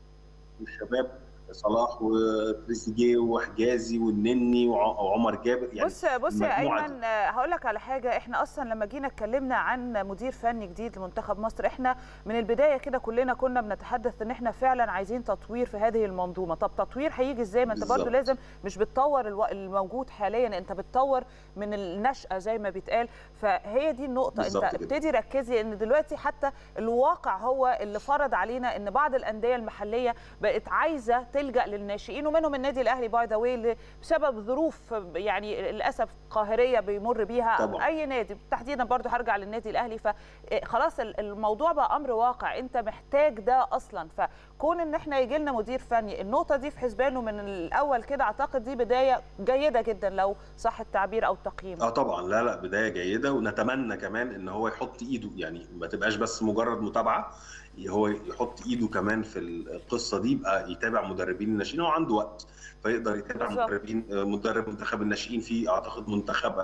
الشباب صلاح وتريزيجيه وحجازي والنني وعمر جابر يعني بص بص يا ايمن هقول لك على حاجه احنا اصلا لما جينا اتكلمنا عن مدير فني جديد لمنتخب مصر احنا من البدايه كده كلنا كنا بنتحدث ان احنا فعلا عايزين تطوير في هذه المنظومه طب تطوير هيجي ازاي ما انت برضو لازم مش بتطور الموجود حاليا انت بتطور من النشاه زي ما بيتقال فهي دي النقطه انت ابتدي ركزي ان دلوقتي حتى الواقع هو اللي فرض علينا ان بعض الانديه المحليه بقت عايزه تلجا للناشئين ومنهم النادي الاهلي باي ذا واي بسبب ظروف يعني للاسف قاهريه بيمر بيها طبعا. اي نادي تحديدا برضو هرجع للنادي الاهلي فخلاص الموضوع بقى امر واقع انت محتاج ده اصلا فكون ان احنا يجي لنا مدير فني النقطه دي في حسبانه من الاول كده اعتقد دي بدايه جيده جدا لو صح التعبير او التقييم اه طبعا لا لا بدايه جيده ونتمنى كمان ان هو يحط ايده يعني ما تبقاش بس مجرد متابعه هو يحط ايده كمان في القصه دي يبقى يتابع مدربين الناشئين هو عنده وقت فيقدر يتابع مدربين مدرب منتخب الناشئين في اعتقد منتخب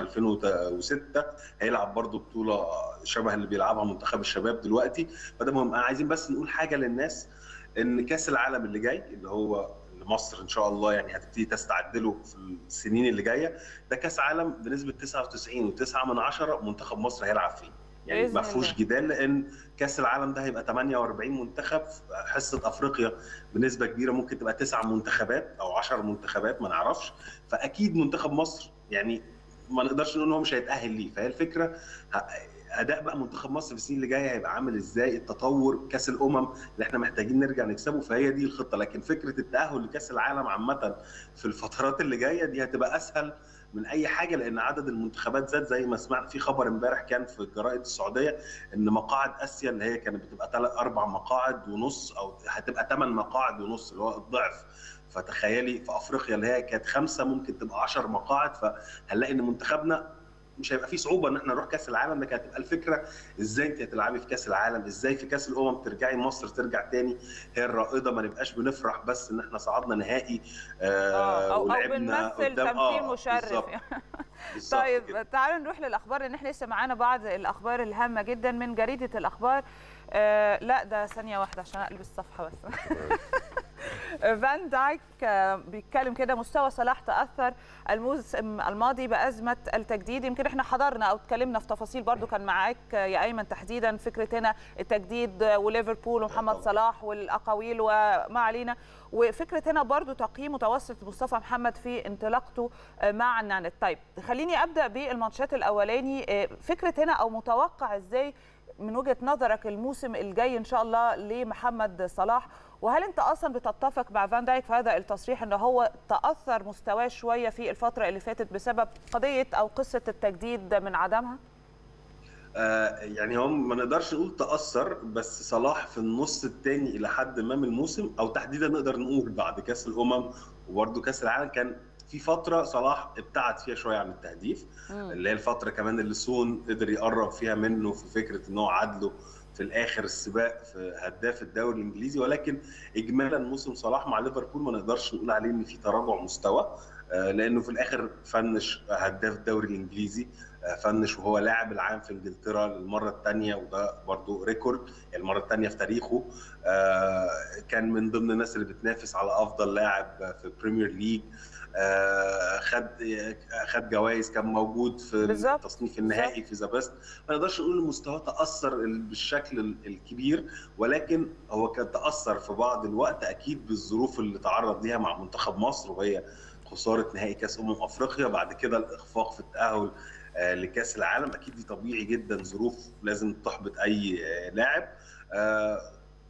2006 هيلعب برضه بطوله شبه اللي بيلعبها منتخب الشباب دلوقتي فده مهم عايزين بس نقول حاجه للناس ان كاس العالم اللي جاي اللي هو مصر ان شاء الله يعني هتبتدي تستعد له في السنين اللي جايه ده كاس عالم بنسبه 99.9 من عشرة منتخب مصر هيلعب فيه يعني ما فيهوش جدال لان كاس العالم ده هيبقى 48 منتخب حصه افريقيا بنسبه كبيره ممكن تبقى تسع منتخبات او 10 منتخبات ما نعرفش فاكيد منتخب مصر يعني ما نقدرش نقول ان هو مش هيتاهل ليه فهي الفكره اداء بقى منتخب مصر في السنين اللي جايه هيبقى عامل ازاي التطور كاس الامم اللي احنا محتاجين نرجع نكسبه فهي دي الخطه لكن فكره التاهل لكاس العالم عامه في الفترات اللي جايه دي هتبقى اسهل من اي حاجه لان عدد المنتخبات زاد زي ما سمعنا في خبر امبارح كان في جرائد السعوديه ان مقاعد اسيا اللي هي كانت بتبقى ثلاث اربع مقاعد ونص او هتبقى ثمان مقاعد ونص اللي هو الضعف فتخيلي في افريقيا اللي هي كانت خمسه ممكن تبقى 10 مقاعد فهنلاقي ان منتخبنا مش هيبقى فيه صعوبه ان احنا نروح كاس العالم لكن هتبقى الفكره ازاي انت هتلعبي في كاس العالم ازاي في كاس الامم ترجعي مصر ترجع تاني هي الرائده ما نبقاش بنفرح بس ان احنا صعدنا نهائي آه أو, ولعبنا او بنمثل تمثيل آه مشرف طيب تعالوا نروح للاخبار لان احنا لسه معانا بعض الاخبار الهامه جدا من جريده الاخبار آه لا ده ثانيه واحده عشان اقلب الصفحه بس فان دايك بيتكلم كده مستوى صلاح تاثر الموسم الماضي بازمه التجديد يمكن احنا حضرنا او اتكلمنا في تفاصيل برضو كان معاك يا ايمن تحديدا فكره هنا التجديد وليفربول ومحمد صلاح والاقاويل وما علينا وفكره هنا برضو تقييم متوسط مصطفى محمد في انطلاقته مع النانت طيب خليني ابدا بالماتشات الاولاني فكره هنا او متوقع ازاي من وجهه نظرك الموسم الجاي ان شاء الله لمحمد صلاح وهل انت اصلا بتتفق مع فان دايك في هذا التصريح ان هو تاثر مستواه شويه في الفتره اللي فاتت بسبب قضيه او قصه التجديد من عدمها؟ آه يعني هم ما نقدرش نقول تاثر بس صلاح في النص الثاني الى حد ما من الموسم او تحديدا نقدر نقول بعد كاس الامم وبرده كاس العالم كان في فتره صلاح ابتعد فيها شويه عن التهديف مم. اللي هي الفتره كمان اللي سون قدر يقرب فيها منه في فكره ان هو عدله في الاخر السباق في هداف الدوري الانجليزي ولكن اجمالا موسم صلاح مع ليفربول ما نقدرش نقول عليه ان في تراجع مستوى لانه في الاخر فنش هداف الدوري الانجليزي فنش وهو لاعب العام في انجلترا للمره الثانيه وده برضه ريكورد يعني المره الثانيه في تاريخه كان من ضمن الناس اللي بتنافس على افضل لاعب في البريمير ليج خد خد جوائز كان موجود في بالزبط. التصنيف النهائي في ذا بيست ما نقدرش نقول مستواه تاثر بالشكل الكبير ولكن هو كان تاثر في بعض الوقت اكيد بالظروف اللي تعرض ليها مع منتخب مصر وهي خساره نهائي كاس امم افريقيا بعد كده الاخفاق في التاهل آه، لكاس العالم اكيد دي طبيعي جدا ظروف لازم تحبط اي آه، لاعب آه،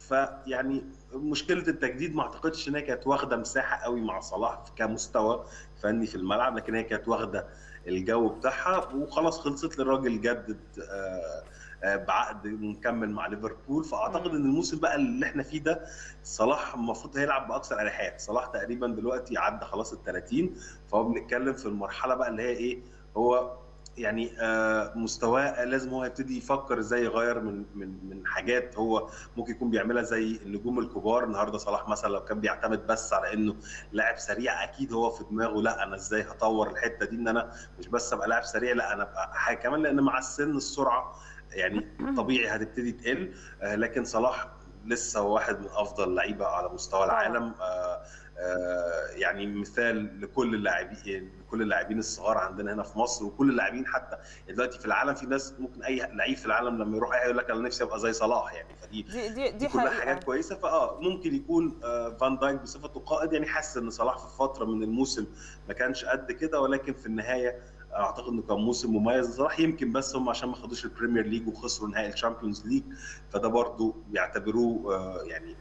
فيعني مشكله التجديد ما اعتقدش ان هي كانت واخده مساحه قوي مع صلاح كمستوى فني في الملعب لكن هي كانت واخده الجو بتاعها وخلاص خلصت للراجل جدد آه، آه، بعقد مكمل مع ليفربول فاعتقد مم. ان الموسم بقى اللي احنا فيه ده صلاح المفروض هيلعب باكثر اريحيه صلاح تقريبا دلوقتي عدى خلاص ال 30 فهو بنتكلم في المرحله بقى اللي هي ايه هو يعني آه، مستواه لازم هو يبتدي يفكر ازاي يغير من من من حاجات هو ممكن يكون بيعملها زي النجوم الكبار النهارده صلاح مثلا لو كان بيعتمد بس على انه لاعب سريع اكيد هو في دماغه لا انا ازاي هطور الحته دي ان انا مش بس ابقى لاعب سريع لا انا ابقى حاجه كمان لان مع السن السرعه يعني طبيعي هتبتدي تقل آه، لكن صلاح لسه هو واحد من افضل اللعيبه على مستوى طبعاً. العالم آه، آه، يعني مثال لكل اللاعبين لكل اللاعبين الصغار عندنا هنا في مصر وكل اللاعبين حتى دلوقتي في العالم في ناس ممكن اي لعيب في العالم لما يروح يقول لك انا نفسي ابقى زي صلاح يعني فدي دي دي دي دي كلها حقيقة. حاجات كويسه فاه ممكن يكون آه، فان دايك بصفته قائد يعني حاسس ان صلاح في فتره من الموسم ما كانش قد كده ولكن في النهايه اعتقد انه كان موسم مميز صلاح يمكن بس هم عشان ما خدوش البريمير ليج وخسروا نهائي الشامبيونز ليج فده برضو بيعتبروه آه، يعني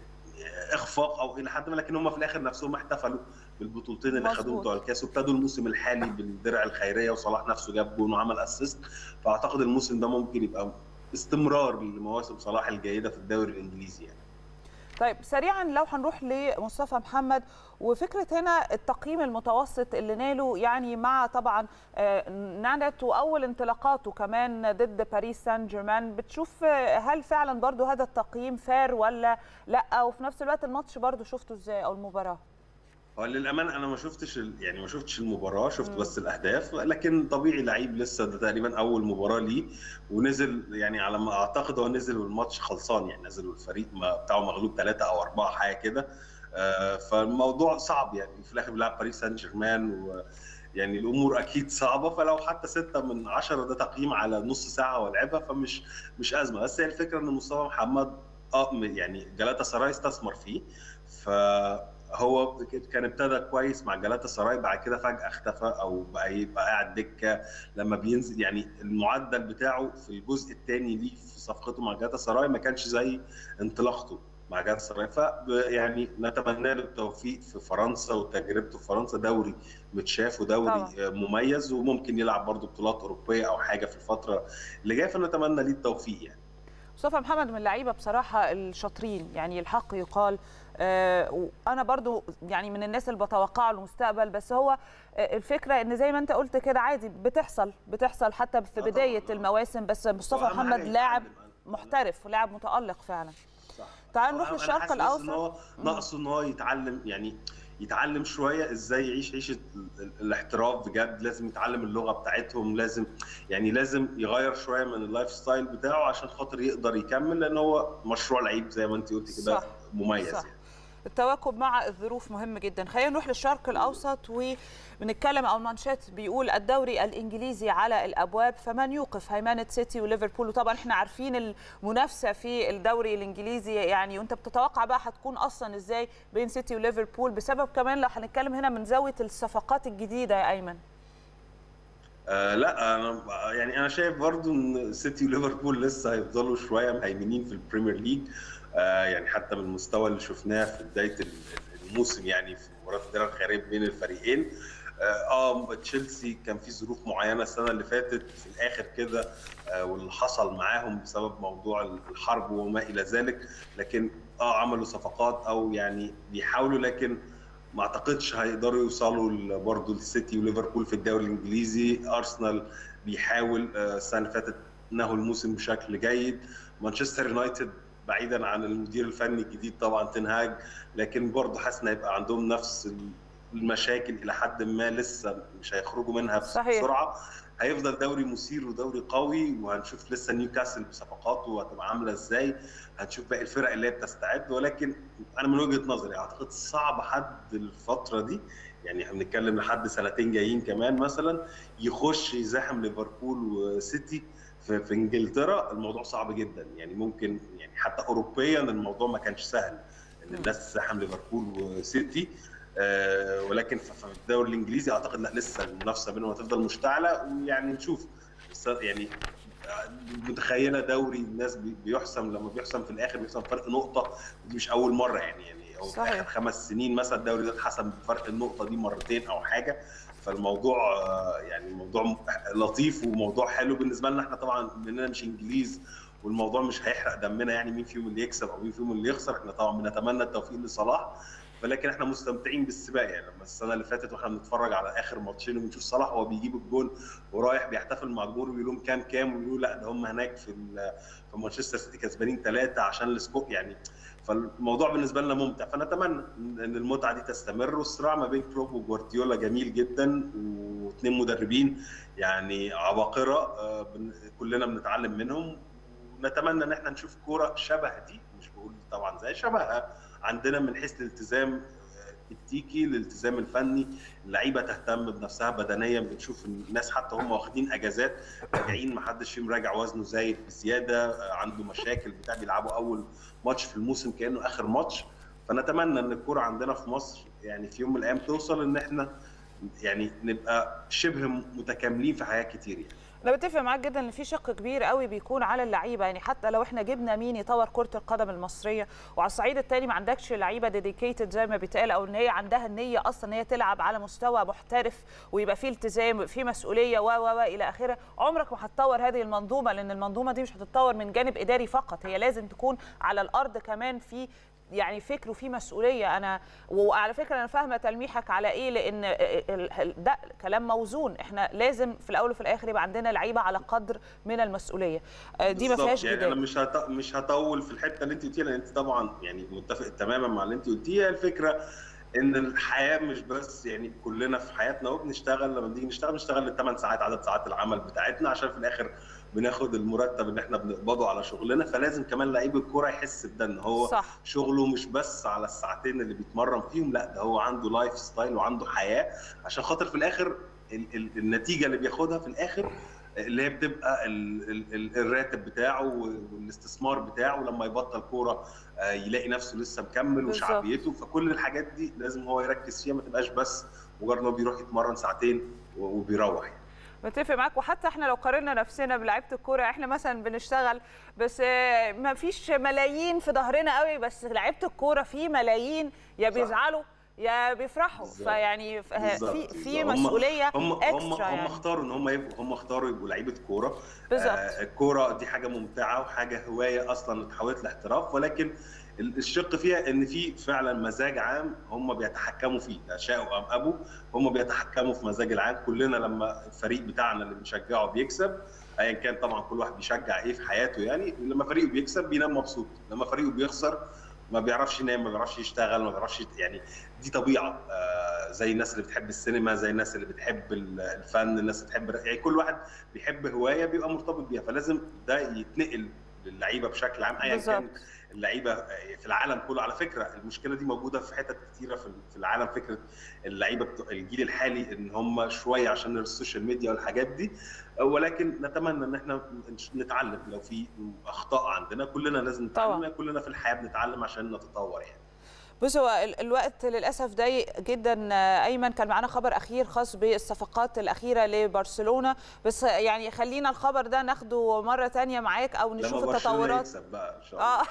اخفاق او الى حد ما لكن هم في الاخر نفسهم احتفلوا بالبطولتين اللي مظبوط. خدوهم بتوع الكاس وابتدوا الموسم الحالي بالدرع الخيريه وصلاح نفسه جاب جون وعمل اسيست فاعتقد الموسم ده ممكن يبقى استمرار لمواسم صلاح الجيده في الدوري الانجليزي يعني طيب سريعا لو هنروح لمصطفى محمد وفكره هنا التقييم المتوسط اللي ناله يعني مع طبعا آه، نانت واول انطلاقاته كمان ضد باريس سان جيرمان بتشوف آه، هل فعلا برضو هذا التقييم فار ولا لا وفي نفس الوقت الماتش برضو شفته ازاي او المباراه هو للامانه انا ما شفتش ال- يعني ما شفتش المباراه شفت مم. بس الاهداف لكن طبيعي لعيب لسه ده تقريبا اول مباراه ليه ونزل يعني على ما اعتقد هو نزل والماتش خلصان يعني نزل والفريق ما بتاعه مغلوب ثلاثه او اربعه حاجه كده آه، فالموضوع صعب يعني في الاخر بيلعب باريس سان جيرمان و يعني الامور اكيد صعبه فلو حتى ستة من عشرة ده تقييم على نص ساعه ولعبها فمش مش ازمه بس هي الفكره ان مصطفى محمد اه يعني جلاتا سراي استثمر فيه فهو كان ابتدى كويس مع جلاتا سراي بعد كده فجاه اختفى او بقى يبقى قاعد دكه لما بينزل يعني المعدل بتاعه في الجزء الثاني ليه في صفقته مع جلاتا سراي ما كانش زي انطلاقته مع جلاتا سراي ف يعني نتمنى له التوفيق في فرنسا وتجربته في فرنسا دوري متشاف ودوري طبعا. مميز وممكن يلعب برضه بطولات اوروبيه او حاجه في الفتره اللي جايه فنتمنى ليه التوفيق يعني مصطفى محمد من اللعيبه بصراحه الشاطرين يعني الحق يقال آه، وانا برضو يعني من الناس اللي بتوقع له المستقبل بس هو آه، الفكره ان زي ما انت قلت كده عادي بتحصل بتحصل حتى في آه بدايه طبعاً. المواسم بس مصطفى وأهم محمد حاجة لاعب يتعلم. محترف ولاعب متالق فعلا صح. تعال نروح أنا للشرق حاسس الاوسط ان هو ناقصه ان هو يتعلم يعني يتعلم شويه ازاي يعيش عيشه ال- ال- الاحتراف بجد لازم يتعلم اللغه بتاعتهم لازم يعني لازم يغير شويه من اللايف ستايل بتاعه عشان خاطر يقدر يكمل لان هو مشروع لعيب زي ما انت قلتي كده صح. مميز صح. يعني التواكب مع الظروف مهم جدا خلينا نروح للشرق الاوسط وبنتكلم او المانشات بيقول الدوري الانجليزي على الابواب فمن يوقف هيمنه سيتي وليفربول وطبعا احنا عارفين المنافسه في الدوري الانجليزي يعني وانت بتتوقع بقى هتكون اصلا ازاي بين سيتي وليفربول بسبب كمان لو هنتكلم هنا من زاويه الصفقات الجديده يا ايمن آه لا انا يعني انا شايف برضو ان سيتي وليفربول لسه هيفضلوا شويه مهيمنين في البريمير ليج آه يعني حتى من المستوى اللي شفناه في بدايه الموسم يعني في مباراه الدرع الخيريه بين الفريقين اه تشيلسي كان في ظروف معينه السنه اللي فاتت في الاخر كده آه واللي حصل معاهم بسبب موضوع الحرب وما الى ذلك لكن اه عملوا صفقات او يعني بيحاولوا لكن ما اعتقدش هيقدروا يوصلوا برضه للسيتي وليفربول في الدوري الانجليزي ارسنال بيحاول السنه اللي فاتت نهوا الموسم بشكل جيد مانشستر يونايتد بعيدا عن المدير الفني الجديد طبعا تنهاج لكن برضه حاسس ان هيبقى عندهم نفس المشاكل الى حد ما لسه مش هيخرجوا منها صحيح. بسرعه هيفضل دوري مثير ودوري قوي وهنشوف لسه نيوكاسل بصفقاته هتبقى عامله ازاي هنشوف باقي الفرق اللي هي بتستعد ولكن انا من وجهه نظري اعتقد صعب حد الفتره دي يعني احنا بنتكلم لحد سنتين جايين كمان مثلا يخش يزاحم ليفربول وسيتي في, في انجلترا الموضوع صعب جدا يعني ممكن يعني حتى اوروبيا الموضوع ما كانش سهل ان الناس تزاحم ليفربول وسيتي آه، ولكن في في الدوري الانجليزي اعتقد لا لسه المنافسه بينهم هتفضل مشتعله ويعني نشوف بس يعني آه، متخيله دوري الناس بي- بيحسم لما بيحسم في الاخر بيحسم فرق نقطه ودي مش اول مره يعني يعني هو في صحيح. اخر خمس سنين مثلا الدوري ده اتحسم بفرق النقطه دي مرتين او حاجه فالموضوع آه، يعني موضوع م- لطيف وموضوع حلو بالنسبه لنا احنا طبعا لاننا مش انجليز والموضوع مش هيحرق دمنا يعني مين فيهم اللي يكسب او مين فيهم اللي يخسر احنا طبعا بنتمنى التوفيق لصلاح ولكن احنا مستمتعين بالسباق يعني لما السنه اللي فاتت واحنا بنتفرج على اخر ماتشين وبنشوف صلاح وهو بيجيب الجون ورايح بيحتفل مع الجمهور ويقول لهم كام كام ويقولوا لا ده هم هناك في ال- في مانشستر سيتي كسبانين ثلاثه عشان السكور يعني فالموضوع بالنسبه لنا ممتع فنتمنى ان المتعه دي تستمر والصراع ما بين كلوب وجوارديولا جميل جدا واثنين مدربين يعني عباقره آه، بن- كلنا بنتعلم منهم ونتمنى ان احنا نشوف كوره شبه دي مش بقول طبعا زي شبهها عندنا من حيث الالتزام آه، تكتيكي الالتزام الفني اللعيبه تهتم بنفسها بدنيا بنشوف الناس حتى هم واخدين اجازات راجعين ما حدش فيهم راجع وزنه زايد بزياده آه، عنده مشاكل بتاع بيلعبوا اول ماتش في الموسم كانه اخر ماتش فنتمنى ان الكوره عندنا في مصر يعني في يوم من الايام توصل ان احنا يعني نبقى شبه متكاملين في حاجات كتير يعني انا بتفق معاك جدا ان في شق كبير قوي بيكون على اللعيبه يعني حتى لو احنا جبنا مين يطور كره القدم المصريه وعلى الصعيد الثاني ما عندكش لعيبه ديديكيتد زي ما بيتقال او ان هي عندها النيه اصلا ان هي تلعب على مستوى محترف ويبقى فيه التزام وفيه مسؤوليه و و و الى اخره عمرك ما هتطور هذه المنظومه لان المنظومه دي مش هتتطور من جانب اداري فقط هي لازم تكون على الارض كمان في يعني فكر وفي مسؤوليه انا وعلى فكره انا فاهمه تلميحك على ايه لان ال- ال- ده كلام موزون احنا لازم في الاول وفي الاخر يبقى عندنا لعيبه على قدر من المسؤوليه آه، دي ما بالظبط. فيهاش يعني انا جدال مش هط... مش هطول في الحته اللي انت قلتيها لان انت طبعا يعني متفق تماما مع اللي انت قلتيه الفكره ان الحياه مش بس يعني كلنا في حياتنا وبنشتغل لما بنيجي نشتغل بنشتغل الثمان ساعات عدد ساعات العمل بتاعتنا عشان في الاخر بناخد المرتب اللي احنا بنقبضه على شغلنا فلازم كمان لعيب الكوره يحس بده ان هو صح شغله مش بس على الساعتين اللي بيتمرن فيهم لا ده هو عنده لايف ستايل وعنده حياه عشان خاطر في الاخر ال ال النتيجه اللي بياخدها في الاخر اللي هي بتبقى ال ال ال الراتب بتاعه والاستثمار بتاعه لما يبطل كوره آه، يلاقي نفسه لسه مكمل بالظبط. وشعبيته فكل الحاجات دي لازم هو يركز فيها ما تبقاش بس مجرد ان هو بيروح يتمرن ساعتين و- وبيروح يعني. متفق معاك وحتى احنا لو قارنا نفسنا بلعيبه الكوره احنا مثلا بنشتغل بس آه، ما فيش ملايين في ظهرنا قوي بس لعيبه الكوره في ملايين يا صح. بيزعلوا يا بيفرحوا بالظبط. فيعني ف- بالظبط، في في بالظبط. هم- مسؤوليه هم هم اكسترا هم يعني اختاروا ان هم يبقوا هم اختاروا يبقوا لعيبه كوره بالظبط آه، الكوره دي حاجه ممتعه وحاجه هوايه اصلا اتحولت لاحتراف ولكن ال- الشق فيها ان في فعلا مزاج عام هم بيتحكموا فيه لا شاءوا ام ابوا هم بيتحكموا في مزاج العام كلنا لما الفريق بتاعنا اللي بنشجعه بيكسب ايا كان طبعا كل واحد بيشجع ايه في حياته يعني لما فريقه بيكسب بينام مبسوط لما فريقه بيخسر ما بيعرفش ينام ما بيعرفش يشتغل ما بيعرفش يت- يعني دي طبيعه آه زي الناس اللي بتحب السينما زي الناس اللي بتحب ال- الفن الناس اللي بتحب يعني كل واحد بيحب هوايه بيبقى مرتبط بيها فلازم ده يتنقل للعيبه بشكل عام ايا بالظبط. كان اللعيبه في العالم كله على فكره المشكله دي موجوده في حتت كتيره في في العالم فكره اللعيبه بتوع الجيل الحالي ان هم شويه عشان السوشيال ميديا والحاجات دي ولكن نتمنى ان احنا نتعلم لو في اخطاء عندنا كلنا لازم نتعلم طبعاً. كلنا في الحياه بنتعلم عشان نتطور يعني بص هو ال- الوقت للاسف ضيق جدا آه، ايمن كان معانا خبر اخير خاص بالصفقات الاخيره لبرشلونه بس يعني خلينا الخبر ده ناخده مره تانية معاك او لما نشوف برشلونة التطورات يكسب بقى ان شاء الله اه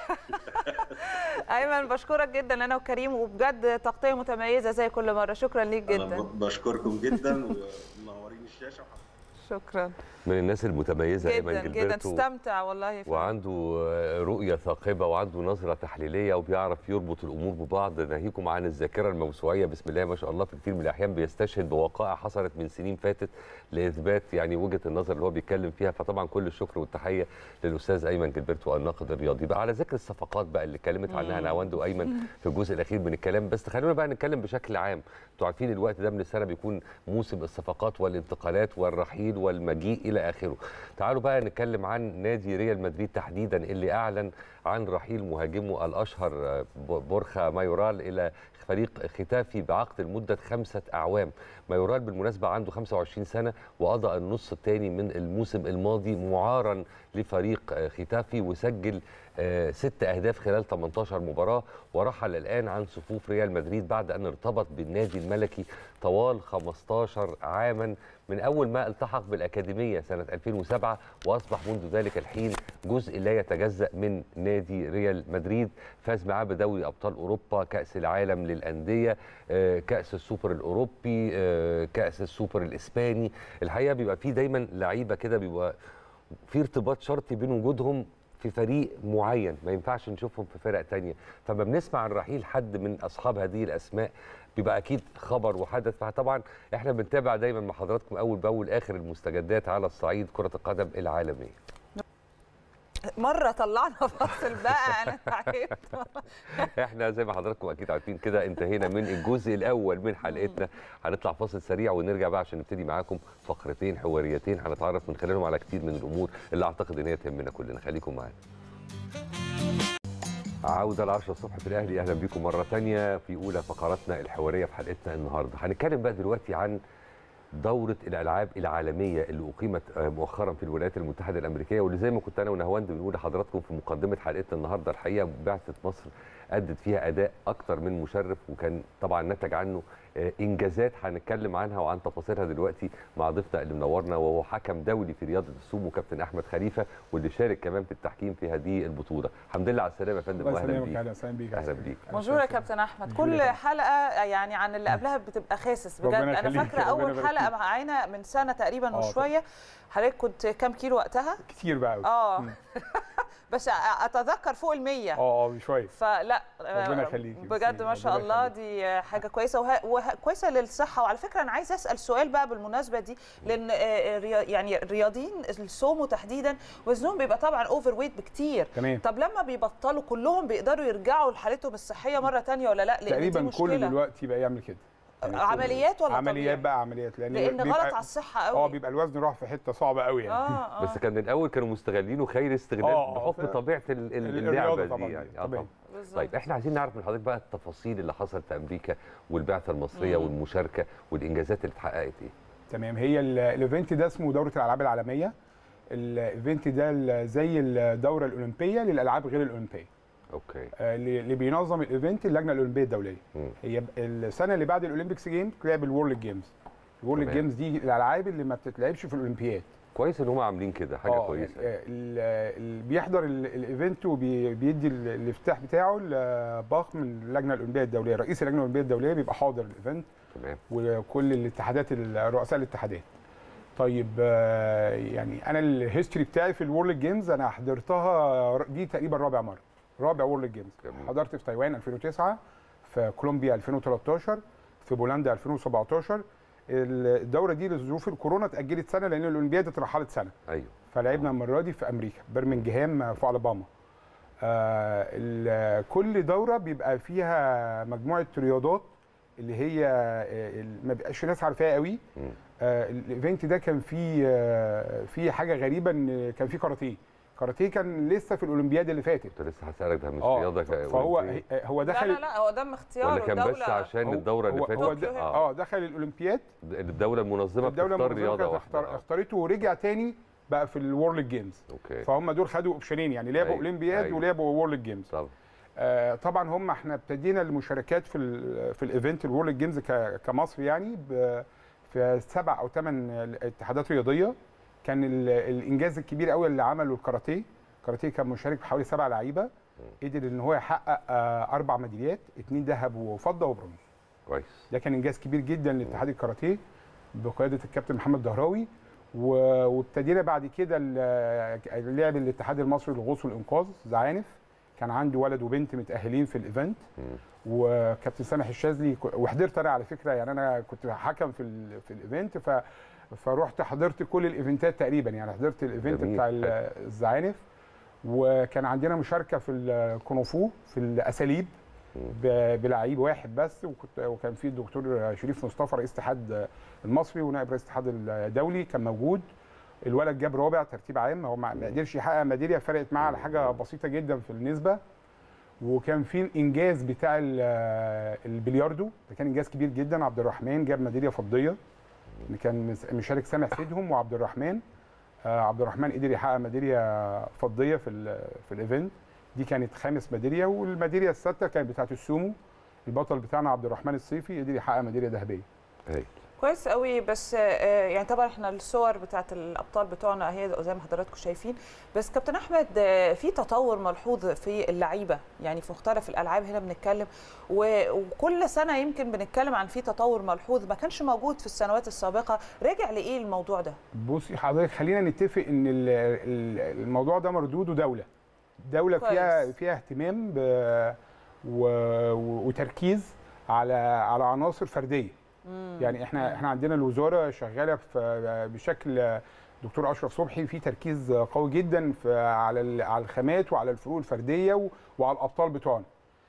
ايمن بشكرك جدا انا وكريم وبجد تغطيه متميزه زي كل مره شكرا ليك انا جدا ب- بشكركم جدا ومنورين الشاشه شكرا من الناس المتميزه ايمن جدا جدا جilberto تستمتع والله فعلا. وعنده رؤية ثاقبة وعنده نظرة تحليلية وبيعرف يربط الأمور ببعض ناهيكم عن الذاكرة الموسوعية بسم الله ما شاء الله في كتير من الأحيان بيستشهد بوقائع حصلت من سنين فاتت لإثبات يعني وجهة النظر اللي هو بيتكلم فيها فطبعا كل الشكر والتحية للأستاذ أيمن جilberto الناقد الرياضي بقى على ذكر الصفقات بقى اللي اتكلمت عنها نهاوند وأيمن في الجزء الأخير من الكلام بس خلينا بقى نتكلم بشكل عام انتوا عارفين الوقت ده من السنة بيكون موسم الصفقات والانتقالات والرحيل والمجيء إلى آخره تعالوا بقى نتكلم عن نادي ريال مدريد تحديدا اللي اعلن عن رحيل مهاجمه الاشهر آه، ب- بورخا مايورال الى فريق ختافي بعقد لمده خمسه اعوام مايورال بالمناسبه عنده 25 سنه وقضى النص الثاني من الموسم الماضي معارا لفريق آه، ختافي وسجل آه، ست اهداف خلال 18 مباراه ورحل الان عن صفوف ريال مدريد بعد ان ارتبط بالنادي الملكي طوال 15 عاما من اول ما التحق بالاكاديميه سنه 2007 واصبح منذ ذلك الحين جزء لا يتجزا من نادي ريال مدريد فاز معاه بدوري ابطال اوروبا كاس العالم للانديه آه، كاس السوبر الاوروبي آه، كاس السوبر الاسباني الحقيقه بيبقى فيه دايما لعيبه كده بيبقى في ارتباط شرطي بين وجودهم في فريق معين ما ينفعش نشوفهم في فرق تانية فما بنسمع عن رحيل حد من اصحاب هذه الاسماء بيبقى اكيد خبر وحدث فطبعا احنا بنتابع دايما مع حضراتكم اول باول اخر المستجدات على الصعيد كره القدم العالميه مره طلعنا فاصل بقى انا تعبت احنا زي ما حضراتكم اكيد عارفين كده انتهينا من الجزء الاول من حلقتنا هنطلع فاصل سريع ونرجع بقى عشان نبتدي معاكم فقرتين حواريتين هنتعرف من خلالهم على كتير من الامور اللي اعتقد ان هي تهمنا كلنا خليكم معانا عودة ل 10 الصبح في الأهلي أهلا بكم مرة تانية في أولى فقراتنا الحوارية في حلقتنا النهاردة هنتكلم بقى دلوقتي عن دورة الألعاب العالمية اللي أقيمت آه، مؤخرا في الولايات المتحدة الأمريكية واللي زي ما كنت أنا ونهواند بنقول لحضراتكم في مقدمة حلقتنا النهاردة الحقيقة بعثة مصر أدت فيها أداء أكتر من مشرف وكان طبعا نتج عنه آه، إنجازات هنتكلم عنها وعن تفاصيلها دلوقتي مع ضيفنا اللي منورنا وهو حكم دولي في رياضة السومو كابتن أحمد خليفة واللي شارك كمان في التحكيم في هذه البطولة الحمد لله على السلامة يا فندم الله وأهلا يسلمك بيك اهلا وسهلا بيك أهلا بيك بونجور يا كابتن احمد بونجور كل يا فندم. حلقه يعني عن اللي قبلها بتبقى خاسس بجد ربنا انا يخليك، فاكره ربنا اول يبارك حلقه فيك. معانا من سنه تقريبا آه، وشويه حضرتك كنت كام كيلو وقتها كتير بقى قوي اه مم. بس اتذكر فوق ال 100 اه اه شويه فلا ربنا آه، يخليك. بجد ما شاء ربنا الله يخليك. دي آه، حاجه كويسه وه- وكويسه للصحه وعلى فكره انا عايزه اسال سؤال بقى بالمناسبه دي لان آه، ريا- يعني الرياضيين السومو تحديدا وزنهم بيبقى طبعا اوفر ويت بكتير تمام طب لما بيبطلوا كلهم بيقدروا يرجعوا لحالتهم الصحيه مره تانية ولا لا لان دي تقريبا مشكله كل دلوقتي بقى يعمل كده يعني كل- عمليات ولا عمليات طبيعي؟ بقى عمليات لان لان بيبقى- غلط على الصحه قوي اه بيبقى الوزن راح في حته صعبه قوي يعني اه اه بس كان من الاول كانوا مستغلينه خير استغلال آه، آه، بحكم ف- طبيعه ال- ال- الرياضة اللعبه طبعاً دي يعني آه، طبيعي. طبعاً. بالظبط. طيب احنا عايزين نعرف من حضرتك بقى التفاصيل اللي حصلت في امريكا والبعثه المصريه مم. والمشاركه والانجازات اللي اتحققت ايه تمام هي ال- الايفنت ده اسمه دوره الالعاب العالميه الايفنت ده ال- زي الدوره الاولمبيه للالعاب غير الاولمبيه اوكي آه، اللي اللي بينظم الايفنت اللجنه الاولمبيه الدوليه مم. هي ب- السنه اللي بعد الاولمبيكس جيمز تلعب الورلد جيمز الورلد تمام. جيمز دي الالعاب اللي ما بتتلعبش في الاولمبياد كويس ان هم عاملين كده حاجه آه، كويسه آه، ال- اللي بيحضر ال- الايفنت وبيدي ال- الافتتاح بتاعه لباخ من اللجنه الاولمبيه الدوليه رئيس اللجنه الاولمبيه الدوليه بيبقى حاضر الايفنت تمام وكل الاتحادات ال- رؤساء الاتحادات طيب آه، يعني انا الهيستوري بتاعي في الورلد جيمز انا حضرتها دي تقريبا رابع مره رابع وورلد جيمز جميل. حضرت في تايوان 2009 في كولومبيا 2013 في بولندا 2017 الدوره دي لظروف الكورونا اتاجلت سنه لان الاولمبياد اترحلت سنه ايوه فلعبنا المره دي في امريكا برمنجهام في الاباما آه ال- كل دوره بيبقى فيها مجموعه رياضات اللي هي آه، ال- ما بيبقاش ناس عارفاها قوي مم. آه الايفنت ده كان فيه آه فيه حاجه غريبه ان كان فيه كاراتيه كاراتيه كان لسه في الاولمبياد اللي فاتت كنت لسه هسالك ده مش اه رياضه ف- فهو أولمبية؟ هي- هو لا دخل لا لا هو ده من اختياره ولا كان بس الدولة. عشان هو- الدوره اللي هو- فاتت هو طوكيو د- هنا. اه دخل الاولمبياد الدوله المنظمه الدوله بتختار المنظمة رياضه كانت واحده اختار- آه. اختارته ورجع تاني بقى في الورلد جيمز اوكي فهم دول خدوا اوبشنين يعني لعبوا أيوة، اولمبياد أيوة. ولعبوا وورلد جيمز طب آه طبعا هم احنا ابتدينا المشاركات في ال في الايفنت الورلد جيمز ك- كمصر يعني ب- في سبع او ثمان اتحادات رياضيه كان ال- الانجاز الكبير قوي اللي عمله الكاراتيه الكاراتيه كان مشارك بحوالي سبع لعيبه قدر ان هو يحقق آه اربع ميداليات اثنين ذهب وفضه وبرونز كويس ده كان انجاز كبير جدا لاتحاد الكاراتيه بقياده الكابتن محمد دهراوي و- وابتدينا بعد كده ال- لعب الاتحاد المصري للغوص والانقاذ زعانف كان عندي ولد وبنت متاهلين في الايفنت مم. وكابتن سامح الشاذلي ك- وحضرت انا على فكره يعني انا كنت حكم في ال في الايفنت ف فروحت حضرت كل الايفنتات تقريبا يعني حضرت الايفنت جميل، بتاع ال- حلو. الزعانف وكان عندنا مشاركه في الكونغفو في الاساليب مم. ب- بلعيب واحد بس وكنت وكان في الدكتور شريف مصطفى رئيس الاتحاد المصري ونائب رئيس الاتحاد الدولي كان موجود الولد جاب رابع ترتيب عام هو ما ما قدرش يحقق ميداليه فرقت معاه على حاجه بسيطه جدا في النسبه وكان في الانجاز بتاع ال- البلياردو ده كان انجاز كبير جدا عبد الرحمن جاب ميداليه فضيه كان مس- مشارك سامح سيدهم وعبد الرحمن آه، عبد الرحمن قدر يحقق ميداليه فضيه في ال- في الايفنت دي كانت خامس ميداليه والميداليه السادسه كانت بتاعه السومو البطل بتاعنا عبد الرحمن الصيفي قدر يحقق ميداليه ذهبيه هاي. كويس قوي بس آه، يعني طبعا احنا الصور بتاعت الابطال بتوعنا اهي زي ما حضراتكم شايفين بس كابتن احمد آه، في تطور ملحوظ في اللعيبه يعني في مختلف الالعاب هنا بنتكلم و- وكل سنه يمكن بنتكلم عن في تطور ملحوظ ما كانش موجود في السنوات السابقه رجع لايه الموضوع ده بصي حضرتك خلينا نتفق ان ال- ال- الموضوع ده مردوده دوله دوله كويس. فيها فيها اهتمام ب و... و- وتركيز على على عناصر فرديه يعني احنا احنا عندنا الوزاره شغاله في بشكل دكتور اشرف صبحي في تركيز قوي جدا في على ال- على الخامات وعلى الفروق الفرديه و- وعلى الابطال بتوعنا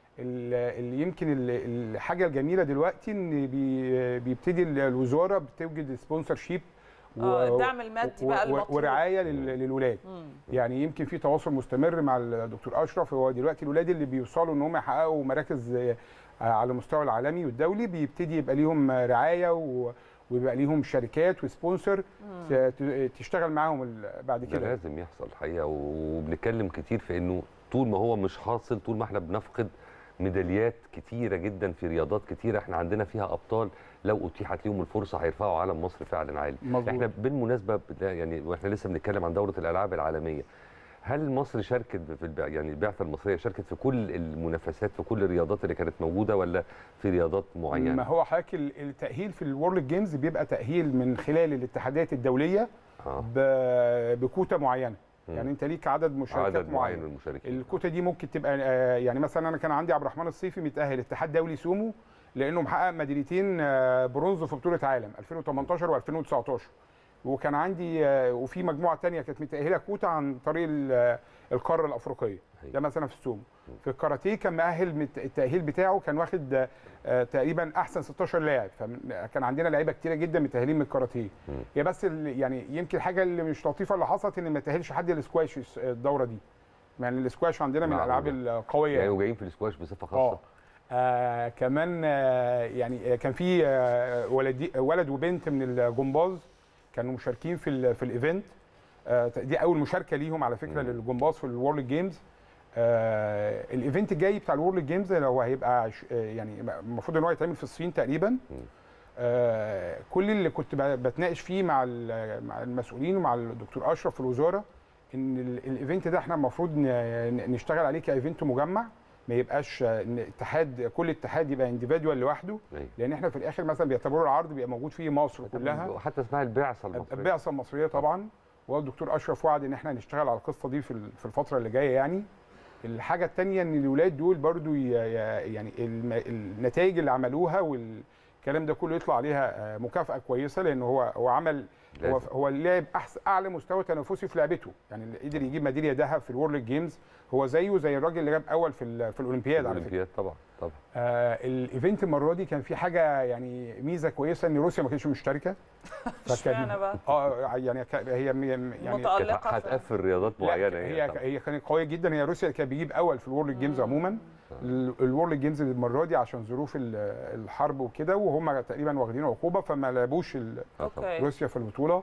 ال- اللي يمكن ال- الحاجه الجميله دلوقتي ان بي- بيبتدي ال- الوزاره بتوجد سبونسر شيب آه، الدعم المادي بقى المطلوب. ورعايه لل- للولاد مم. يعني يمكن في تواصل مستمر مع الدكتور اشرف هو دلوقتي الولاد اللي بيوصلوا ان هم يحققوا مراكز آه، على المستوى العالمي والدولي بيبتدي يبقى ليهم رعايه و- ويبقى ليهم شركات وسبونسر ت- ت- تشتغل معاهم ال- بعد ده كده لازم يحصل الحقيقه وبنتكلم كتير في انه طول ما هو مش حاصل طول ما احنا بنفقد ميداليات كتيره جدا في رياضات كتيره احنا عندنا فيها ابطال لو اتيحت لهم الفرصه هيرفعوا علم مصر فعلا عالي مظبوط. احنا بالمناسبه بت- يعني واحنا لسه بنتكلم عن دوره الالعاب العالميه هل مصر شاركت في الب... يعني البعثه المصريه شاركت في كل المنافسات في كل الرياضات اللي كانت موجوده ولا في رياضات ما معينه؟ هو حضرتك ال- التاهيل في الورلد جيمز بيبقى تاهيل من خلال الاتحادات الدوليه آه. ب- بكوتا معينه مم. يعني انت ليك عدد مشاركات عدد معين معين من المشاركين الكوتا دي ممكن تبقى آه، يعني مثلا انا كان عندي عبد الرحمن الصيفي متاهل اتحاد دولي سومو لانه محقق ميداليتين آه، برونز في بطوله عالم 2018 و2019 وكان عندي آه، وفي مجموعه تانية كانت متاهله كوتا عن طريق ال- آه، القاره الافريقيه أيوة. ده مثلا في السومو في الكاراتيه كان مؤهل مت- التاهيل بتاعه كان واخد آه، آه، تقريبا احسن 16 لاعب فكان عندنا لعيبه كتيره جدا متاهلين من الكاراتيه مم. هي بس ال- يعني يمكن الحاجه اللي مش لطيفه اللي حصلت ان ما تاهلش حد الاسكواش الس- الدوره دي يعني الاسكواش عندنا من معقولة. الالعاب القويه يعني يعني. وجايين في الاسكواش بصفه اه خاصه آه، كمان آه يعني آه، كان في آه ولد ولد وبنت من الجمباز كانوا مشاركين في ال في الايفنت آه دي اول مشاركه ليهم على فكره مم. للجمباز في الورلد جيمز آه الايفنت الجاي بتاع الورلد جيمز هو هيبقى عش- آه، يعني المفروض ان هو يتعمل في الصين تقريبا آه كل اللي كنت ب- بتناقش فيه مع ال- مع المسؤولين ومع الدكتور اشرف في الوزاره ان ال- الايفنت ده احنا المفروض ن- نشتغل عليه كايفنت مجمع ما يبقاش آه، ان اتحاد كل اتحاد يبقى انديفيدوال لوحده أيوة. لان احنا في الاخر مثلا بيعتبروا العرض بيبقى موجود فيه مصر كلها وحتى اسمها البعثه المصريه البعثه المصريه طبعا والدكتور اشرف وعد ان احنا نشتغل على القصه دي في ال- في الفتره اللي جايه يعني الحاجه الثانيه ان الولاد دول برضو ي- ي- يعني الم- النتائج اللي عملوها والكلام ده كله يطلع عليها آه، مكافاه كويسه لان هو هو عمل هو لازم. هو لعب احسن اعلى مستوى تنافسي في لعبته يعني اللي قدر يجيب ميداليه ذهب في الورلد جيمز هو زيه زي الراجل اللي جاب اول في ال- في الاولمبياد على فكره الاولمبياد طبعا طبعا آه الايفنت المره دي كان في حاجه يعني ميزه كويسه ان روسيا ما كانتش مشتركه اشمعنى بقى؟ اه يعني ك- هي م- يعني متألقة كانت في- هتقفل رياضات لا معينه هي طبعاً. هي كانت قويه جدا هي روسيا كانت بيجيب اول في الورلد جيمز عموما ال- الورلد جيمز المره دي عشان ظروف ال- الحرب وكده وهم تقريبا واخدين عقوبه فما لعبوش ال- آه طبعاً. اوكي روسيا في البطوله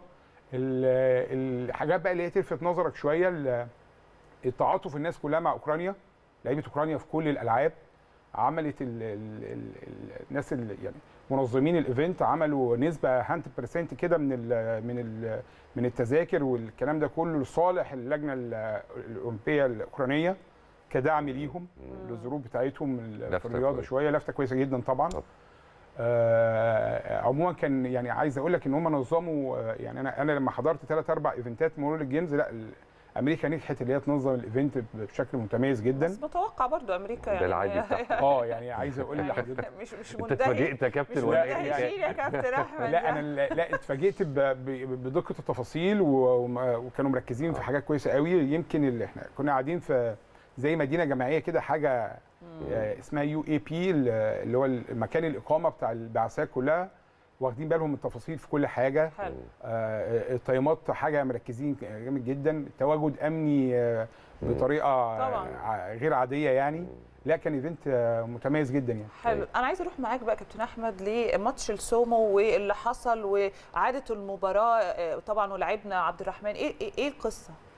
ال- الحاجات بقى اللي هي تلفت نظرك شويه ال- التعاطف الناس كلها مع اوكرانيا لعيبه اوكرانيا في كل الالعاب عملت ال ال ال ال الناس اللي يعني منظمين الايفنت عملوا نسبه 100% كده من ال من ال من التذاكر والكلام ده كله لصالح اللجنه ال- الاولمبيه الاوكرانيه كدعم ليهم للظروف بتاعتهم ال- في لفتة الرياضه كويسة. شويه لفته كويسه جدا طبعا طبعاً. آه عموما كان يعني عايز اقول لك ان هم نظموا آه، يعني انا انا لما حضرت ثلاث اربع ايفنتات مورال الجيمز لا ال- امريكا نجحت اللي هي تنظم الايفنت بشكل متميز جدا بس متوقع برضو امريكا ده يعني العادي بتاعها. اه يعني عايز اقول لحضرتك مش مش انت مندهش اتفاجئت يا مش كابتن ولا ايه مندهشين يا كابتن احمد لا انا لا لا اتفاجئت ب- ب- بدقه التفاصيل و- وما- وكانوا مركزين في حاجات كويسه قوي يمكن اللي احنا كنا قاعدين في زي مدينه جماعيه كده حاجه آه، اسمها يو اي بي اللي هو المكان الاقامه بتاع البعثات كلها واخدين بالهم من التفاصيل في كل حاجه حلو آه، الطيمات حاجه مركزين جامد جدا تواجد امني آه، بطريقه طبعاً. ع- غير عاديه يعني لا كان ايفنت آه، متميز جدا يعني حلو انا عايزه اروح معاك بقى كابتن احمد لماتش السومو واللي حصل واعاده المباراه آه، طبعا ولعبنا عبد الرحمن ايه ايه, إيه القصه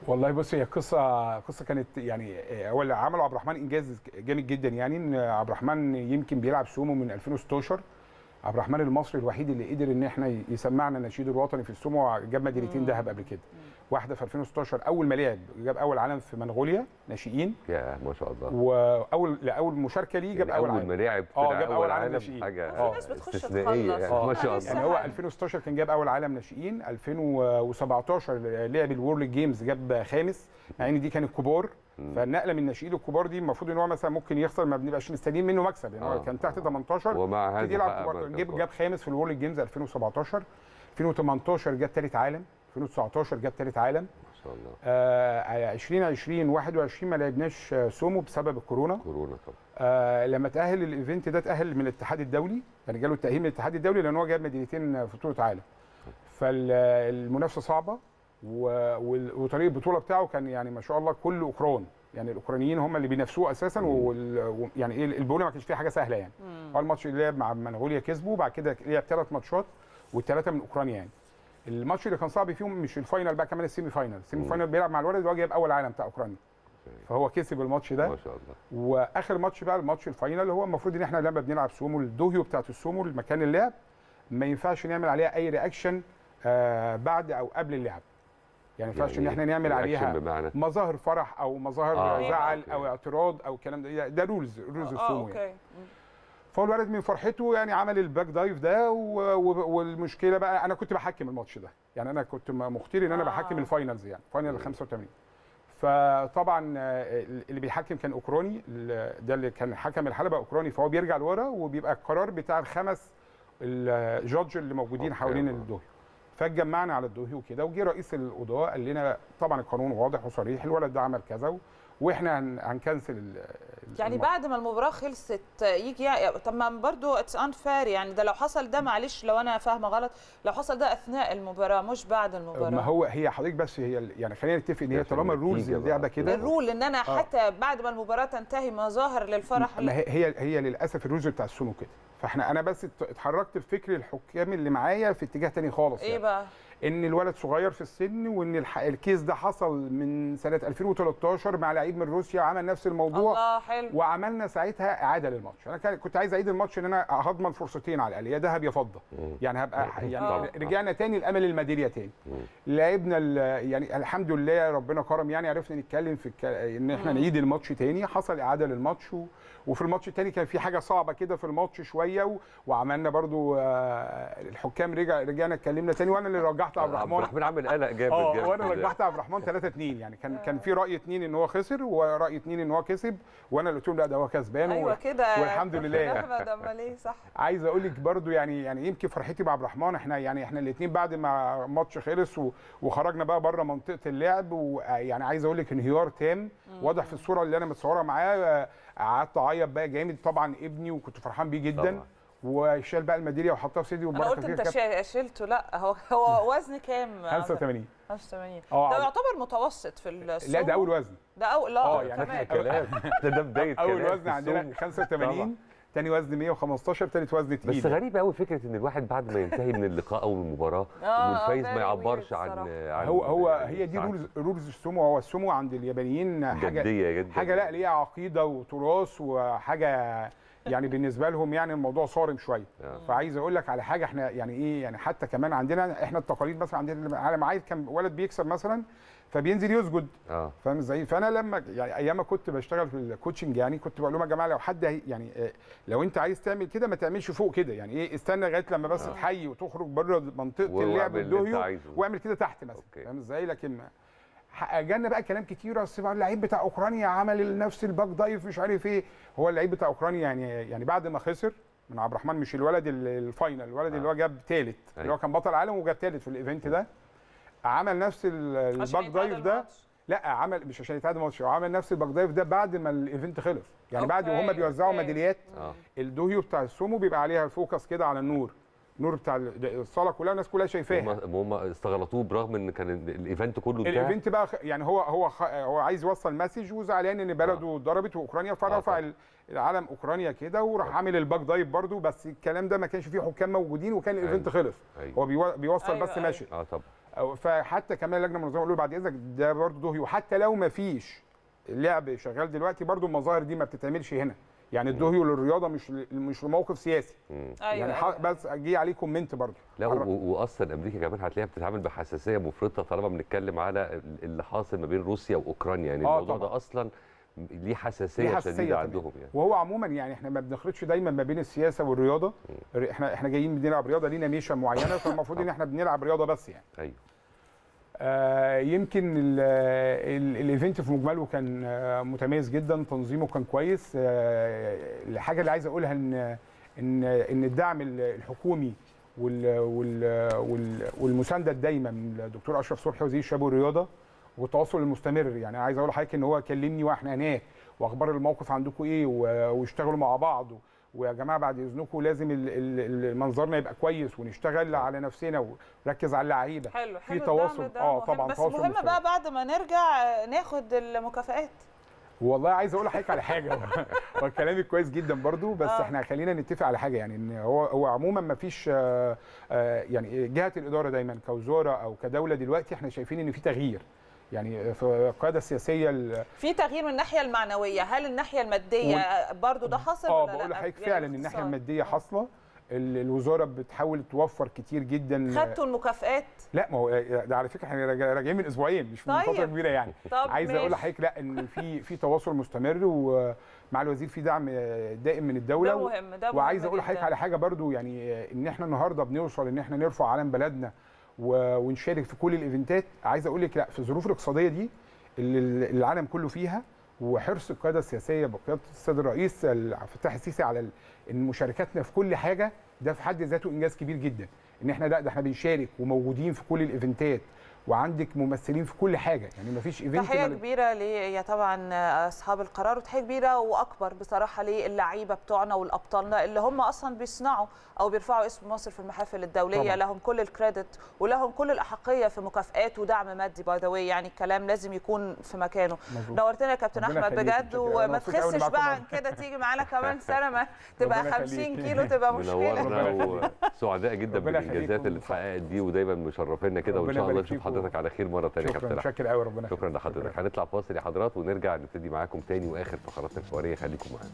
والله بص هي قصه قصه كانت يعني هو اللي عمله عبد الرحمن انجاز جامد جدا يعني ان عبد الرحمن يمكن بيلعب سومو من 2016 عبد الرحمن المصري الوحيد اللي قدر ان احنا يسمعنا النشيد الوطني في السومو جاب ميداليتين ذهب قبل كده واحده في 2016 اول ما لعب جاب اول علم في منغوليا ناشئين يا ما شاء الله واول لاول مشاركه ليه جاب يعني اول اول علم ما لعب آه، طلع جاب اول أول عالم عالم ناشئين. حاجه آه. في ناس بتخش استثنائيه تخلص. يعني ما شاء آه. الله يعني هو 2016 كان جاب اول عالم ناشئين 2017 لعب الورلد جيمز جاب خامس مع ان دي كانت كبار فالنقله من الناشئين الكبار دي المفروض ان هو مثلا ممكن يخسر ما بنبقاش مستنيين منه مكسب يعني آه. هو كان تحت 18 ومع هذا ابتدي يلعب حقق كبار مركز جاب كويس. جاب خامس في الورلد جيمز 2017 2018 جاب ثالث عالم 2019 جاب ثالث عالم ما شاء الله آه 2020 21 ما لعبناش آه، سومو بسبب الكورونا كورونا طبعا آه لما تاهل الايفنت ده تاهل من الاتحاد الدولي يعني جاله التاهيل من الاتحاد الدولي لان هو جاب ميداليتين في بطوله عالم فالمنافسه صعبه و- وال- وطريق البطوله بتاعه كان يعني ما شاء الله كله اوكران يعني الاوكرانيين هم اللي بينافسوه اساسا وال- و- يعني ايه البطوله ما كانش فيها حاجه سهله يعني هو الماتش اللي لعب مع منغوليا كسبه وبعد كده لعب ثلاث ماتشات والثلاثه من اوكرانيا يعني الماتش اللي كان صعب فيهم مش الفاينل بقى كمان السيمي فاينل السيمي مم. فاينل بيلعب مع الولد اللي هو جايب اول عالم بتاع اوكرانيا فهو كسب الماتش ده ما شاء الله واخر ماتش بقى الماتش الفاينل هو المفروض ان احنا لما بنلعب سومو الدوهيو بتاعت السومو المكان اللعب ما ينفعش نعمل عليها اي رياكشن آه بعد او قبل اللعب يعني ما ينفعش ان احنا نعمل رياكشن عليها بمعنى مظاهر فرح او مظاهر آه، زعل أوكي. او اعتراض او الكلام ده ده رولز رولز اه السومو يعني اوكي فهو الولد من فرحته يعني عمل الباك دايف ده و- و- والمشكله بقى انا كنت بحكم الماتش ده يعني انا كنت م- مختار ان انا آه. بحكم الفاينلز يعني فاينل ال 85 فطبعا آه، اللي بيحكم كان اوكراني ال- ده اللي كان حكم الحلبه اوكراني فهو بيرجع لورا وبيبقى القرار بتاع الخمس الجادج اللي موجودين أوكي. حوالين الدوهي فاتجمعنا على الدوهي وكده وجه رئيس القضاه قال لنا طبعا القانون واضح وصريح الولد ده عمل كذا و- واحنا هن- هنكنسل ال- يعني الماتش. بعد ما المباراه خلصت يجي طب ما برضه اتس انفير يعني ده لو حصل ده معلش لو انا فاهمه غلط لو حصل ده اثناء المباراه مش بعد المباراه ما هو هي حضرتك بس هي ال- يعني خلينا نتفق ان هي عشان طالما الرولز النتيجة اللعبه بقى. كده الرول ان انا آه. حتى بعد ما المباراه تنتهي مظاهر للفرح ما هي هي هي للاسف الرولز بتاع السومو كده فاحنا انا بس ات- اتحركت بفكر الحكام اللي معايا في اتجاه تاني خالص ايه يعني. بقى ان الولد صغير في السن وان الح- الكيس ده حصل من سنه 2013 مع لعيب من روسيا عمل نفس الموضوع الله حلو وعملنا ساعتها اعاده للماتش انا كان- كنت عايز اعيد الماتش ان انا هضمن فرصتين على الاقل يا ذهب يا فضه مم. يعني هبقى يعني طبعاً. رجعنا تاني لامل الميداليه تاني مم. لعبنا ال- يعني الحمد لله ربنا كرم يعني عرفنا نتكلم في الك... ان احنا نعيد الماتش تاني حصل اعاده للماتش و... وفي الماتش التاني كان في حاجه صعبه كده في الماتش شويه و... وعملنا برضو آه، الحكام رجع رجعنا اتكلمنا تاني وانا اللي رجحت عبد عبد الرحمن الرحمن عامل قلق جامد اه جامد وانا رجحت عبد الرحمن 3 2 يعني كان كان في راي 2 ان هو خسر وراي 2 ان هو كسب وانا اللي قلت لهم لا ده هو كسبان ايوه و- كده والحمد لله. احمد امال ايه صح عايز اقول لك برضو يعني يعني يمكن فرحتي بعبد الرحمن احنا يعني احنا الاثنين بعد ما الماتش خلص و- وخرجنا بقى بره منطقه اللعب ويعني عايز اقول لك انهيار تام واضح في الصوره اللي انا متصوره معاه آه، قعدت اعيط بقى جامد طبعا ابني وكنت فرحان بيه جدا طبعاً. وشال بقى الميداليه وحطها في سيدي انا وبركه قلت فيها انت كانت شا- شلته لا هو هو وزن كام 85 85 اه ده عبد- يعتبر متوسط في السومو لا ده اول وزن ده اول لا اه يعني كمان. كلام ده ده بدايه اول كلام وزن في عندنا السومو. 85 تاني وزن 115 تالت وزن تقيل بس غريبه قوي فكره ان الواحد بعد ما ينتهي من اللقاء او المباراه آه، والفايز very ما يعبرش weird عن الصراحة. عن هو هو هي دي ساعات رولز رولز السومو هو السومو عند اليابانيين حاجه جديه جدا حاجه لا ليها عقيده وتراث وحاجه يعني بالنسبه لهم يعني الموضوع صارم شويه آه. فعايز اقول لك على حاجه احنا يعني ايه يعني حتى كمان عندنا احنا التقاليد مثلا عندنا على معايد كان ولد بيكسب مثلا فبينزل يسجد اه فاهم ازاي فانا لما يعني ايام ما كنت بشتغل في الكوتشنج يعني كنت بقول لهم يا جماعه لو حد هي- يعني آه، لو انت عايز تعمل كده ما تعملش فوق كده يعني ايه استنى لغايه لما بس آه. تحيي وتخرج بره منطقه واعمل اللعب اللي انت الدوهيو عايزه. واعمل كده تحت مثلا أوكي. فاهم ازاي لكن ح- جالنا بقى كلام كتير اصل بقى اللعيب بتاع اوكرانيا عمل نفس الباك دايف مش عارف ايه هو اللعيب بتاع اوكرانيا يعني يعني بعد ما خسر من عبد الرحمن مش الولد ال- الفاينل الولد آه. اللي هو جاب ثالث اللي هو أيوة. كان بطل عالم وجاب ثالث في الايفنت ده عمل نفس ال- عشان الباك دايف يتعادل ده الماتش. لا عمل مش عشان يتعادل الماتش هو عمل نفس الباك دايف ده بعد ما الايفنت خلص يعني بعد أوكي، وهم بيوزعوا أوكي. ميداليات اه الدوهيو بتاع السومو بيبقى عليها فوكس كده على النور النور بتاع ال- الصاله كلها الناس كلها شايفاها هم هم استغلطوه برغم ان كان ال- الايفنت كله انتهى الايفنت بقى خ- يعني هو هو خ- هو عايز يوصل مسج وزعلان ان بلده اتضربت واوكرانيا فرفع طبعا. ال- العلم اوكرانيا كده وراح عامل الباك دايف برده بس الكلام ده ما كانش فيه حكام موجودين وكان الايفنت خلص أيوة. هو بيو- بيوصل أيوة، بس أيوة. ماشي اه طبعا أو- فحتى كمان اللجنه المنظمه يقولوا بعد اذنك ده برضه دهي وحتى لو ما فيش لعب شغال دلوقتي برضه المظاهر دي ما بتتعملش هنا يعني الدهي للرياضه مش ل- مش لموقف سياسي مم. ايوه يعني أيوة. ح- بس جه عليه كومنت برضه لا و- عر- و- واصلا امريكا كمان هتلاقيها بتتعامل بحساسيه مفرطه طالما بنتكلم على اللي حاصل ما بين روسيا واوكرانيا يعني آه الموضوع طبعاً. ده اصلا ليه حساسيه, ليه حساسية شديده طبعاً. عندهم يعني وهو عموما يعني احنا ما بنخلطش دايما ما بين السياسه والرياضه احنا احنا جايين بنلعب رياضه لينا ميشن معينه فالمفروض ان احنا بنلعب رياضه بس يعني ايوه آه، يمكن ال- ال- الايفنت في مجمله كان آه، متميز جدا تنظيمه كان كويس آه، الحاجه اللي عايز اقولها ان ان ان الدعم ال- الحكومي وال وال وال والمسانده الدايمه من الدكتور اشرف صبحي وزير الشباب والرياضه والتواصل المستمر يعني عايز اقول لحضرتك ان هو كلمني واحنا هناك واخبار الموقف عندكم ايه و- واشتغلوا مع بعض ويا جماعه بعد اذنكم لازم ال- ال- ال- منظرنا يبقى كويس ونشتغل على نفسنا ونركز على اللعيبه حلو في حلو تواصل الدعم ده اه مهم. طبعا بس تواصل مهم مستمر. بقى بعد ما نرجع آه، ناخد المكافآت والله عايز اقول لحضرتك على حاجه هو كلامك كويس جدا برضو بس آه. احنا خلينا نتفق على حاجه يعني ان هو هو عموما ما فيش آه، آه، يعني جهه الاداره دايما كوزاره او كدوله دلوقتي احنا شايفين ان في تغيير يعني في القياده السياسيه ال- في تغيير من الناحيه المعنويه هل الناحيه الماديه برضو ده حاصل اه ولا لا بقول لحضرتك يعني فعلا الناحيه باختصار. الماديه حاصله ال- الوزاره بتحاول توفر كتير جدا خدتوا المكافآت لا ما هو ده على فكره احنا راجع- راجعين من اسبوعين مش من طيب. فتره كبيره يعني طب عايز اقول ماشي. لحضرتك لا ان في في تواصل مستمر ومع الوزير في دعم دائم من الدوله ده مهم ده مهم وعايز اقول جداً. لحضرتك على حاجه برضو يعني ان احنا النهارده بنوصل ان احنا نرفع علم بلدنا و- ونشارك في كل الايفنتات عايز اقول لك لا في الظروف الاقتصاديه دي اللي العالم كله فيها وحرص القياده السياسيه بقياده السيد الرئيس عبد الفتاح السيسي على ال- ان مشاركتنا في كل حاجه ده في حد ذاته انجاز كبير جدا ان احنا لا ده احنا بنشارك وموجودين في كل الايفنتات وعندك ممثلين في كل حاجه يعني ما فيش ايفنت تحيه ما- كبيره ليا طبعا اصحاب القرار وتحيه كبيره واكبر بصراحه للعيبه بتوعنا والابطالنا اللي هم اصلا بيصنعوا او بيرفعوا اسم مصر في المحافل الدوليه طبعاً. لهم كل الكريدت ولهم كل الاحقيه في مكافآت ودعم مادي باي ذا واي يعني الكلام لازم يكون في مكانه مظبوط. نورتنا يا كابتن ربنا احمد يخليك، بجد متشكر. وما أنا مبسوط أوي إني تخسش معاكم بقى عن النهاردة. كده تيجي معانا كمان سنه ما تبقى ربنا 50 يخليك. كيلو تبقى مشكله منورنا وسعداء جدا ربنا يخليك بالانجازات اللي والصحة. اتحققت دي ودايما مشرفينا كده وان ربنا شاء الله يبارك نشوف فيكم. حضرتك على خير مره ثانيه يا شكرا كابتن أحمد. متشكر قوي ربنا شكرا يخليك. لحضرتك هنطلع فاصل يا حضرات ونرجع نبتدي معاكم تاني واخر فقراتنا الفواريه خليكم معانا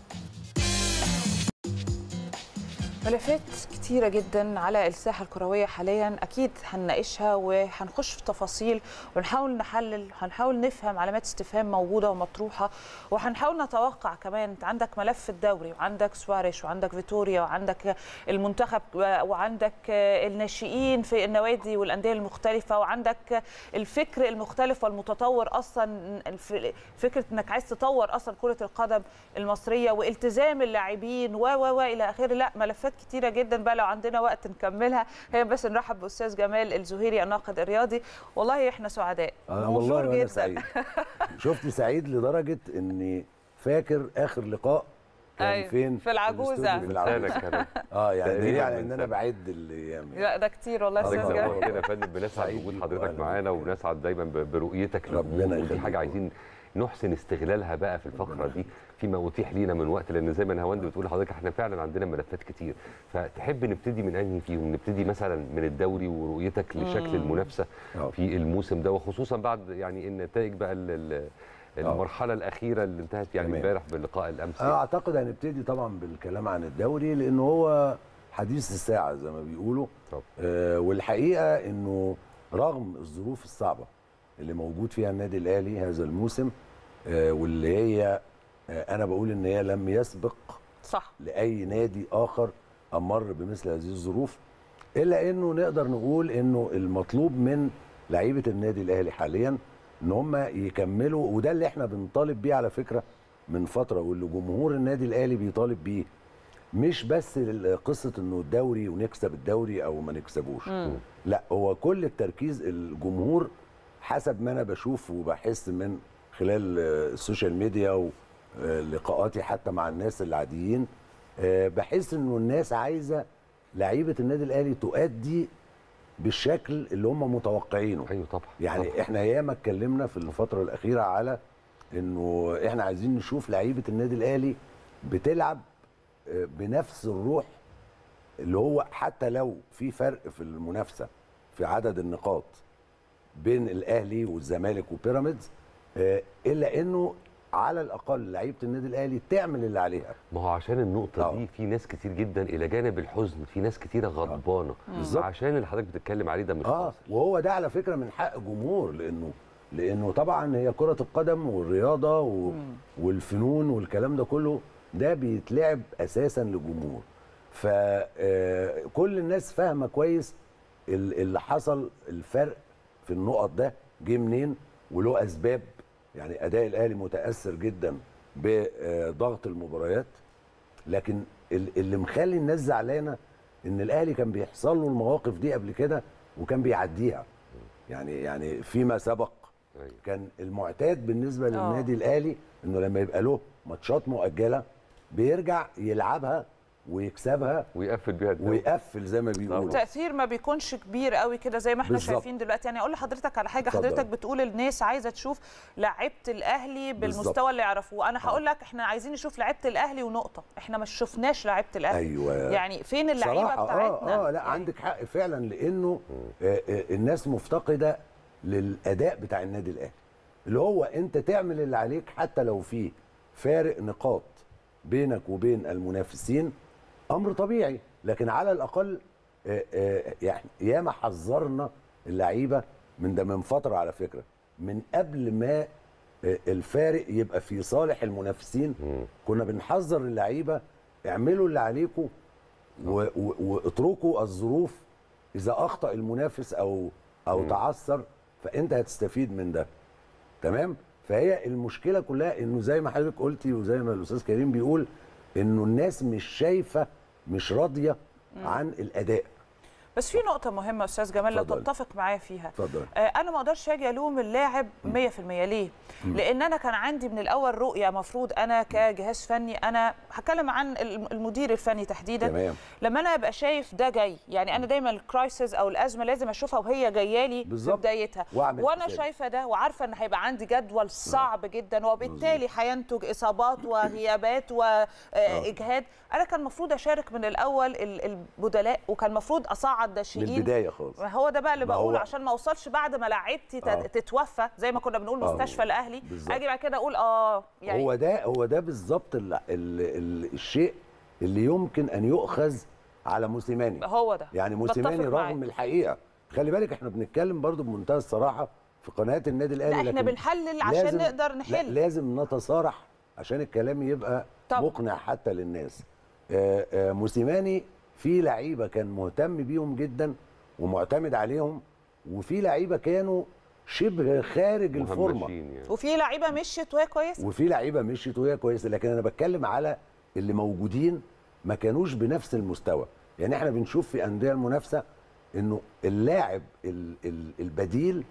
ملفات كتيرة جدا على الساحة الكروية حاليا أكيد هنناقشها وهنخش في تفاصيل ونحاول نحلل وهنحاول نفهم علامات استفهام موجودة ومطروحة وهنحاول نتوقع كمان أنت عندك ملف الدوري وعندك سواريش وعندك فيتوريا وعندك المنتخب وعندك الناشئين في النوادي والأندية المختلفة وعندك الفكر المختلف والمتطور أصلا الف- فكرة أنك عايز تطور أصلا كرة القدم المصرية والتزام اللاعبين و و و إلى آخره لا ملفات كتيرة جدا بقى لو عندنا وقت نكملها هي بس نرحب بأستاذ جمال الزهيري الناقد الرياضي والله احنا سعداء آه بونجور والله وانا سعيد شفت سعيد لدرجه اني فاكر اخر لقاء كان أيوة، فين في العجوزة. الاستوديو في العجوزة لسانك كمان اه يعني تقريباً دليل على من ان انا سنة. بعد الايام يعني. لا ده كتير والله يا الله أستاذ ينور. جمال الله كده يا فندم بنسعد سعيد بوجود بيك حضرتك وأهلا معانا بيك. وبنسعد دايما ب- برؤيتك ربنا للأمور، ودي يخليك حاجه عايزين نحسن استغلالها بقى في الفقره دي فيما اتيح لينا من وقت لان زي ما نهاوند بتقول لحضرتك احنا فعلا عندنا ملفات كتير فتحب نبتدي من انهي فيهم نبتدي مثلا من الدوري ورؤيتك لشكل المنافسه آه. في الموسم ده وخصوصا بعد يعني النتائج بقى ال- ال- المرحله الاخيره اللي انتهت يعني تمام. امبارح باللقاء الامس انا اعتقد هنبتدي طبعا بالكلام عن الدوري لان هو حديث الساعه زي ما بيقولوا طب. آه والحقيقه انه رغم الظروف الصعبه اللي موجود فيها النادي الاهلي هذا الموسم آه واللي هي آه انا بقول ان هي لم يسبق صح لاي نادي اخر امر بمثل هذه الظروف الا انه نقدر نقول انه المطلوب من لعيبه النادي الاهلي حاليا ان هم يكملوا وده اللي احنا بنطالب بيه على فكره من فتره واللي جمهور النادي الاهلي بيطالب بيه مش بس قصه انه الدوري ونكسب الدوري او ما نكسبوش لا هو كل التركيز الجمهور حسب ما انا بشوف وبحس من خلال آه، السوشيال ميديا ولقاءاتي حتى مع الناس العاديين آه، بحس انه الناس عايزه لعيبه النادي الاهلي تؤدي بالشكل اللي هم متوقعينه ايوه طبعا يعني طبعاً. احنا ياما اتكلمنا في الفتره الاخيره على انه احنا عايزين نشوف لعيبه النادي الاهلي بتلعب آه، بنفس الروح اللي هو حتى لو في فرق في المنافسه في عدد النقاط بين الاهلي والزمالك وبيراميدز آه، الا انه على الاقل لعيبه النادي الاهلي تعمل اللي عليها ما هو عشان النقطة آه. دي في ناس كتير جدا إلى جانب الحزن في ناس كتيرة غضبانة بالظبط. عشان اللي حضرتك بتتكلم عليه ده مش اه حاصل وهو ده على فكره من حق الجمهور لانه لانه طبعا هي كره القدم والرياضه و... والفنون والكلام ده كله ده بيتلعب اساسا للجمهور فكل الناس فاهمه كويس ال- اللي حصل الفرق في النقط ده جه منين وله اسباب يعني اداء الاهلي متاثر جدا بضغط المباريات لكن ال- اللي مخلي الناس زعلانه ان الاهلي كان بيحصل له المواقف دي قبل كده وكان بيعديها يعني يعني فيما سبق أيوة. كان المعتاد بالنسبه آه. للنادي الاهلي انه لما يبقى له ماتشات مؤجله بيرجع يلعبها ويكسبها ويقفل بيها الدوري ويقفل زي ما بيقولوا التاثير ما بيكونش كبير قوي كده زي ما احنا بالظبط. شايفين دلوقتي يعني اقول لحضرتك على حاجه اتفضل. حضرتك بتقول الناس عايزه تشوف لعيبه الاهلي بالمستوى بالظبط. اللي يعرفوه انا هقول لك احنا عايزين نشوف لعيبه الاهلي ونقطه احنا ما شفناش لعيبه الاهلي ايوه يعني فين اللعيبه صراحة بتاعتنا اه اه لا يعني عندك حق فعلا لانه آه آه الناس مفتقده للاداء بتاع النادي الاهلي اللي هو انت تعمل اللي عليك حتى لو في فارق نقاط بينك وبين المنافسين امر طبيعي لكن على الاقل آه آه يعني ياما حذرنا اللعيبه من ده من فتره على فكره من قبل ما آه الفارق يبقى في صالح المنافسين كنا بنحذر اللعيبه اعملوا اللي عليكم و- و- واتركوا الظروف اذا اخطا المنافس او او تعثر فانت هتستفيد من ده تمام فهي المشكله كلها انه زي ما حضرتك قلتي وزي ما الاستاذ كريم بيقول انه الناس مش شايفه مش راضيه عن الاداء بس في نقطه مهمه استاذ جمال لو اتفضل. تتفق معايا فيها اتفضل آه، انا ما اقدرش اجي الوم اللاعب 100% ليه لان انا كان عندي من الاول رؤيه مفروض انا كجهاز فني انا هتكلم عن الم- المدير الفني تحديدا تمام لما انا ابقى شايف ده جاي يعني انا دايما الكرايسيس او الازمه لازم اشوفها وهي جايه لي في بالظبط. بدايتها وأعمل وانا حسابي. شايفه ده وعارفه ان هيبقى عندي جدول صعب جدا وبالتالي هينتج اصابات وغيابات واجهاد انا كان المفروض اشارك من الاول ال- البدلاء وكان المفروض اصعد من ناشئين البدايه خالص ما هو ده بقى اللي ما هو- بقوله عشان ما اوصلش بعد ما لعيبتي تت- آه. تتوفى زي ما كنا بنقول آه. مستشفى الاهلي بالظبط. اجي بعد كده اقول اه يعني هو ده هو ده بالظبط ال- ال- ال- الشيء اللي يمكن ان يؤخذ على موسيماني هو ده يعني بتفق موسيماني معاك. رغم الحقيقه خلي بالك احنا بنتكلم برضو بمنتهى الصراحه في قناه النادي الاهلي لا احنا لكن بنحلل عشان لازم- نقدر لا نحل لازم نتصارح عشان الكلام يبقى طبعا. مقنع حتى للناس آه، آه، موسيماني في لعيبه كان مهتم بيهم جدا ومعتمد عليهم وفي لعيبه كانوا شبه خارج الفورمه مهمشين يعني وفي لعيبه مشيت وهي كويسه وفي لعيبه مشيت وهي كويسه لكن انا بتكلم على اللي موجودين ما كانوش بنفس المستوى يعني احنا بنشوف في انديه المنافسه انه اللاعب ال- ال- البديل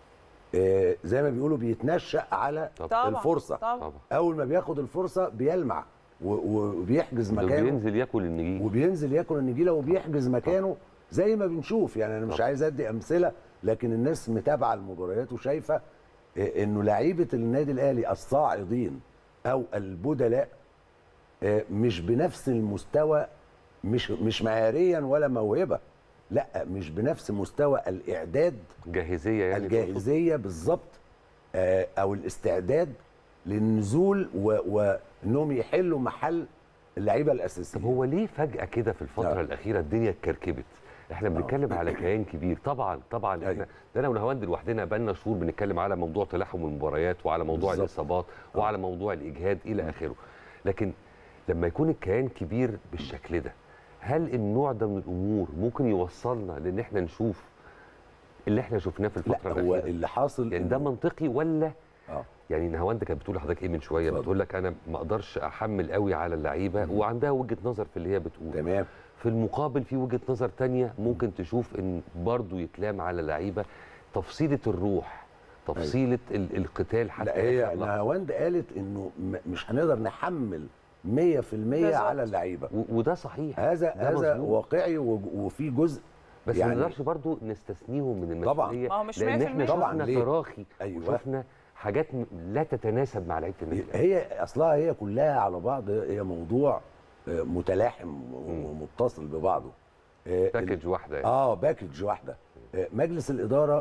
آه، زي ما بيقولوا بيتنشأ على طبعا الفرصه طبعا طبعا اول ما بياخد الفرصه بيلمع و- وبيحجز ده مكانه بينزل ياكل النجيل وبينزل ياكل النجيله وبيحجز مكانه زي ما بنشوف يعني انا مش طبعا. عايز ادي امثله لكن الناس متابعه المباريات وشايفه آه، انه لعيبه النادي الاهلي الصاعدين او البدلاء آه، مش بنفس المستوى مش مش مهاريا ولا موهبه لا مش بنفس مستوى الاعداد جاهزيه يعني الجاهزيه بالظبط آه، او الاستعداد للنزول و- وانهم يحلوا محل اللعيبه الاساسيه طب هو ليه فجأة كده في الفترة نعم. الأخيرة الدنيا اتكركبت؟ احنا بنتكلم على كيان كبير طبعا طبعا احنا أيوة. ده انا ونهاوند لوحدنا بقالنا شهور بنتكلم على موضوع تلاحم المباريات وعلى موضوع بالظبط. الاصابات وعلى موضوع الاجهاد الى اخره لكن لما يكون الكيان كبير بالشكل ده هل النوع ده من الامور ممكن يوصلنا لان احنا نشوف اللي احنا شفناه في لا الفتره هو الاخيره اللي حاصل يعني ده إنه- منطقي ولا اه يعني نهاوند كانت بتقول لحضرتك ايه من شويه اتفضل. بتقول لك انا ما اقدرش احمل قوي على اللعيبه وعندها وجهه نظر في اللي هي بتقول تمام في المقابل في وجهه نظر تانية ممكن تشوف ان برضو يتلام على اللعيبه تفصيله الروح تفصيله ال- القتال حتى لا هي آخر لحظة. نهاوند قالت انه م- مش هنقدر نحمل 100% بالظبط. على اللعيبه و- وده صحيح هذا ده هذا مظبوط. واقعي وج- وفي جزء بس يعني- ما نقدرش برضو نستثنيهم من طبعاً. المسؤوليه ما هو مش لان 100% احنا طبعاً، شفنا ليه؟ تراخي أيوة. وشفنا حاجات م- لا تتناسب مع لعيبه النادي الأهلي. هي اصلها هي كلها على بعض هي موضوع آه، متلاحم ومتصل ببعضه آه، باكج واحده يعني. اه باكج واحده آه، مجلس الاداره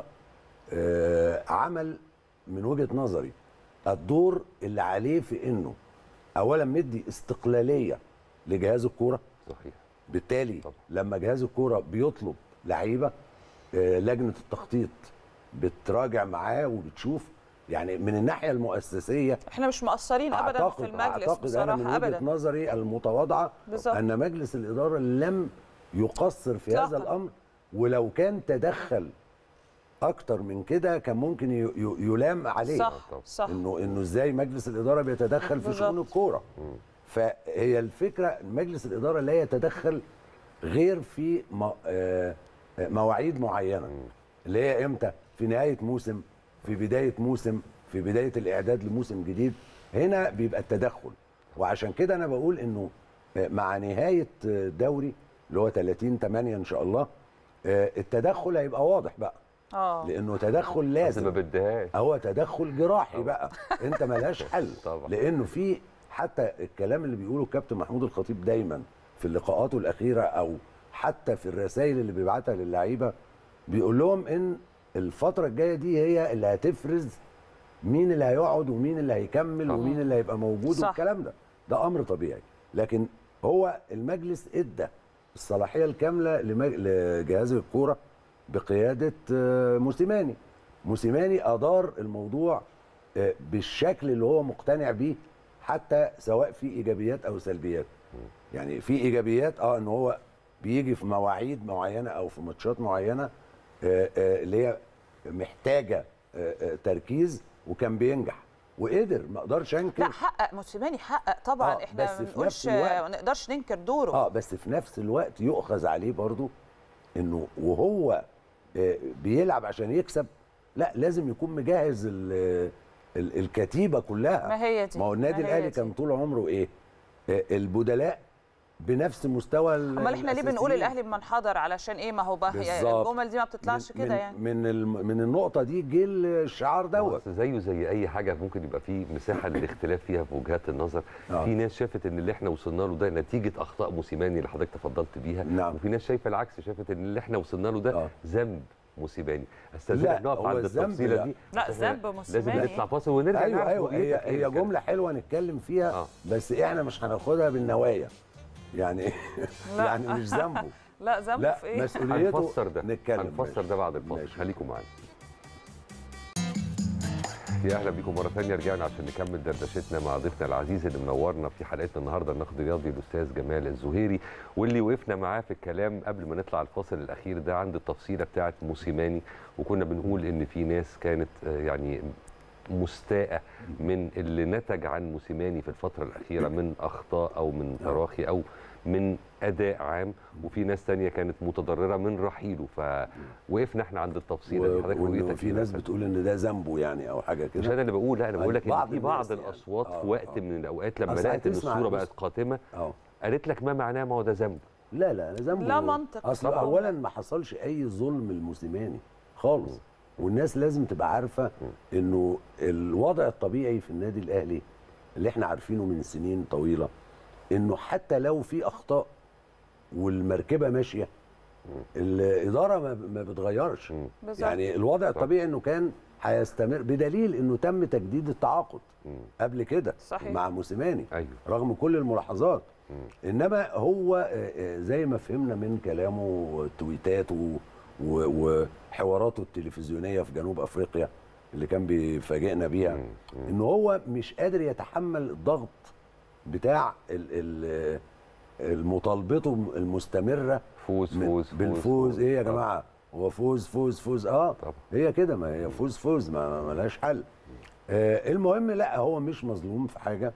آه، عمل من وجهه نظري الدور اللي عليه في انه اولا مدي استقلاليه لجهاز الكوره صحيح بالتالي طبعا. لما جهاز الكوره بيطلب لعيبه آه، لجنه التخطيط بتراجع معاه وبتشوف يعني من الناحيه المؤسسيه احنا مش مقصرين ابدا في المجلس اعتقد انا من بصراحه وجهه ابدا نظري المتواضعه بالظبط. ان مجلس الاداره لم يقصر في هذا إطلاقاً. الامر ولو كان تدخل اكتر من كده كان ممكن ي- ي- يلام عليه صح طبعا. صح انه انه ازاي مجلس الاداره بيتدخل في بالظبط. شؤون الكوره فهي الفكره مجلس الاداره لا يتدخل غير في م- آه، آه، مواعيد معينه اللي هي امتى في نهايه موسم في بدايه موسم في بدايه الاعداد لموسم جديد هنا بيبقى التدخل وعشان كده انا بقول انه آه، مع نهايه آه، دوري اللي هو 30 8 ان شاء الله آه، التدخل هيبقى واضح بقى اه لانه تدخل بس ما لازم بديهاش هو تدخل جراحي بقى انت ملهاش حل طبعا. لانه في حتى الكلام اللي بيقوله الكابتن محمود الخطيب دايما في لقاءاته الاخيره او حتى في الرسائل اللي بيبعتها للعيبه بيقول لهم ان الفتره الجايه دي هي اللي هتفرز مين اللي هيقعد ومين اللي هيكمل طبعا. ومين اللي هيبقى موجود صح. والكلام ده ده امر طبيعي لكن هو المجلس ادى الصلاحيه الكامله لمج... لجهاز الكوره بقياده آه، موسيماني موسيماني ادار الموضوع آه، بالشكل اللي هو مقتنع بيه حتى سواء في ايجابيات او سلبيات يعني في ايجابيات اه ان هو بيجي في مواعيد معينه او في ماتشات معينه آه، آه، اللي هي محتاجه آه، آه، تركيز وكان بينجح وقدر ما اقدرش انكر لا حقق موسيماني حقق طبعا آه، احنا بس ما في نفس بنقولش الوقت- ما نقدرش ننكر دوره اه بس في نفس الوقت يؤخذ عليه برضو انه وهو آه، بيلعب عشان يكسب لا لازم يكون مجهز ال- ال- الكتيبه كلها ما هي دي ما هو النادي ما هي الاهلي دي. كان طول عمره ايه آه، البدلاء بنفس مستوى ال- امال احنا ليه بنقول الأساسيين. الاهلي بمنحدر علشان ايه ما هو بقى هي بالظبط. الجمل دي ما بتطلعش من- كده من- يعني من الم- من النقطه دي جه الشعار دوت بس زيه زي اي حاجه ممكن يبقى فيه مساحه للاختلاف فيها في وجهات النظر آه. في ناس شافت ان اللي احنا وصلنا له ده نتيجه اخطاء موسيماني اللي حضرتك تفضلت بيها نعم. وفي ناس شايفه العكس شافت ان اللي احنا وصلنا له ده آه. ذنب موسيماني لا، استاذنك نقف هو عند الذنب التفصيله لا. دي لا، عشان إحنا ذنب موسيماني. لازم نطلع فاصل ونرجع ايوه نعرف ايوه هي رؤيتك إيه هي كانت. جمله حلوه نتكلم فيها آه. بس احنا مش هناخدها بالنوايا يعني لا. يعني مش ذنبه لا ذنبه لا في ايه مسؤوليته هنفسر ده نتكلم هنفسر ماشي. ده بعد الفاصل ماشي. خليكم معانا يا اهلا بيكم مره ثانيه رجعنا عشان نكمل دردشتنا مع ضيفنا العزيز اللي منورنا في حلقتنا النهارده النقد الرياضي الاستاذ جمال الزهيري واللي وقفنا معاه في الكلام قبل ما نطلع الفاصل الاخير ده عند التفصيله بتاعه موسيماني وكنا بنقول ان في ناس كانت آه، يعني مستاءة من اللي نتج عن موسيماني في الفترة الأخيرة من أخطاء أو من تراخي أو من أداء عام وفي ناس تانية كانت متضررة من رحيله فوقفنا احنا عند التفصيلة دي حضرتك وإنه رؤيتك في إيه ناس بقى؟ بتقول ان ده ذنبه يعني او حاجه مش كده انا اللي بقول لا انا بقول لك ان بعض في بعض الناس يعني. الاصوات آه، في وقت آه. من الاوقات لما أصل لقت ان هتسمع الصوره بص. بقت قاتمه اه قالت لك ما معناه ما هو ده ذنب لا لا ذنبه لا منطق اصل طبعاً. اولا ما حصلش اي ظلم الموسيماني خالص والناس لازم تبقى عارفه انه الوضع الطبيعي في النادي الاهلي اللي احنا عارفينه من سنين طويله انه حتى لو في اخطاء والمركبه ماشيه الاداره ما ما بتغيرش بالظبط. يعني الوضع الطبيعي انه كان هيستمر بدليل انه تم تجديد التعاقد قبل كده صحيح. مع موسيماني ايوه رغم كل الملاحظات انما هو آه، آه، زي ما فهمنا من كلامه وتويتاته و- وحواراته التلفزيونيه في جنوب افريقيا اللي كان بيفاجئنا بيها ان هو مش قادر يتحمل الضغط بتاع ال- ال- المطالبته المستمره فوز من- فوز فوز بالفوز ايه يا طبعاً. جماعه هو فوز فوز فوز اه طبعاً. هي كده ما هي فوز فوز ما ما لهاش حل آه المهم لا هو مش مظلوم في حاجه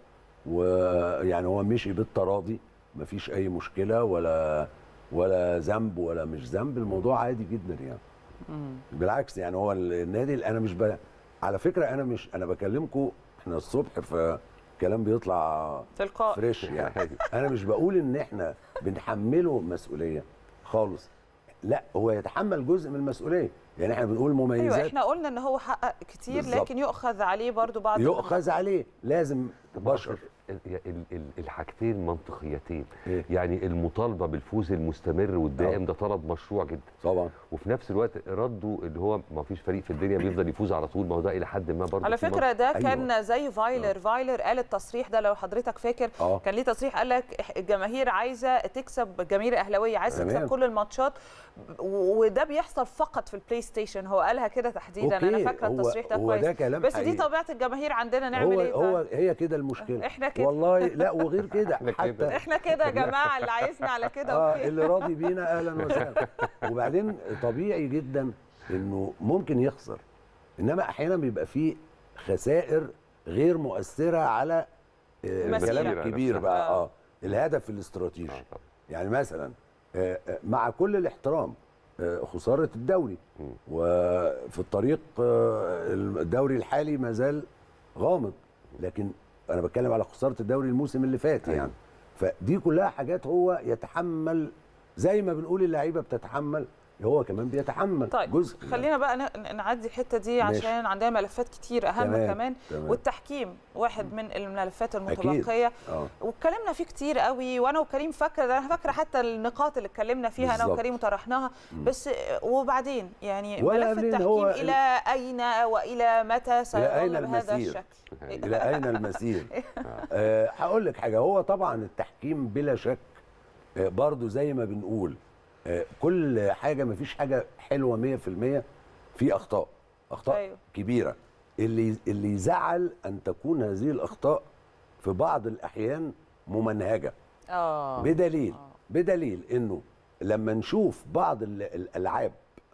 ويعني هو مشي بالتراضي ما فيش اي مشكله ولا ولا ذنب ولا مش ذنب الموضوع عادي جدا يعني بالعكس يعني هو النادي انا مش ب... على فكره انا مش انا بكلمكم احنا الصبح فالكلام بيطلع تلقائي فريش يعني انا مش بقول ان احنا بنحمله مسؤوليه خالص لا هو يتحمل جزء من المسؤوليه يعني احنا بنقول ايوه مميزات احنا قلنا ان هو حقق كتير بالظبط. لكن يؤخذ عليه برضو بعض يؤخذ عليه لازم بشر ال- ال- ال- الحاجتين منطقيتين إيه؟ يعني المطالبه بالفوز المستمر والدائم آه. ده طلب مشروع جدا طبعا وفي نفس الوقت ردوا اللي هو ما فيش فريق في الدنيا بيفضل يفوز على طول ما هو ده الى حد ما برضه على في فكره ده أيوة. كان زي فايلر فايلر قال التصريح ده لو حضرتك فاكر اه كان ليه تصريح قال لك إح- الجماهير عايزه تكسب الجماهير الاهلاويه عايزه تمام. تكسب كل الماتشات و- وده بيحصل فقط في البلاي ستيشن هو قالها كده تحديدا انا أوكي، فاكره هو- التصريح ده هو كويس ده كلام بس دي حقيقي. طبيعه الجماهير عندنا نعمل هو ايه هو طيب؟ هي كده المشكله إحنا كده. والله لا وغير كده إحنا كده. حتى احنا كده يا جماعه اللي عايزنا على كده اه اوكي اللي راضي بينا اهلا وسهلا وبعدين طبيعي جدا انه ممكن يخسر انما احيانا بيبقى فيه خسائر غير مؤثره على آه، المسيرة الكلام الكبير نفسها. بقى آه. اه الهدف الاستراتيجي آه طبعاً. يعني مثلا آه، آه، مع كل الاحترام آه، خساره الدوري مم. وفي الطريق آه، الدوري الحالي ما زال غامض لكن انا بتكلم على خساره الدوري الموسم اللي فات أيوة. يعني فدي كلها حاجات هو يتحمل زي ما بنقول اللعيبه بتتحمل هو كمان بيتحمل طيب جزء خلينا بقى ن- نعدي الحته دي ماشي. عشان عندنا ملفات كتير اهم تمام، كمان تمام. والتحكيم واحد من الملفات أكيد. المتبقيه اه واتكلمنا فيه كتير قوي وانا وكريم فاكره ده انا فاكره حتى النقاط اللي اتكلمنا فيها انا بالظبط. وكريم وطرحناها بس وبعدين يعني ولا ملف قبلين التحكيم هو ال- الى اين والى متى أين سيظل بهذا المسير؟ الشكل الى اين المسير آه، هقول لك حاجه هو طبعا التحكيم بلا شك آه، برضو زي ما بنقول آه، كل حاجه ما فيش حاجه حلوه 100% في اخطاء اخطاء أيوة. كبيره اللي اللي يزعل ان تكون هذه الاخطاء في بعض الاحيان ممنهجه اه بدليل بدليل انه لما نشوف بعض ال- الالعاب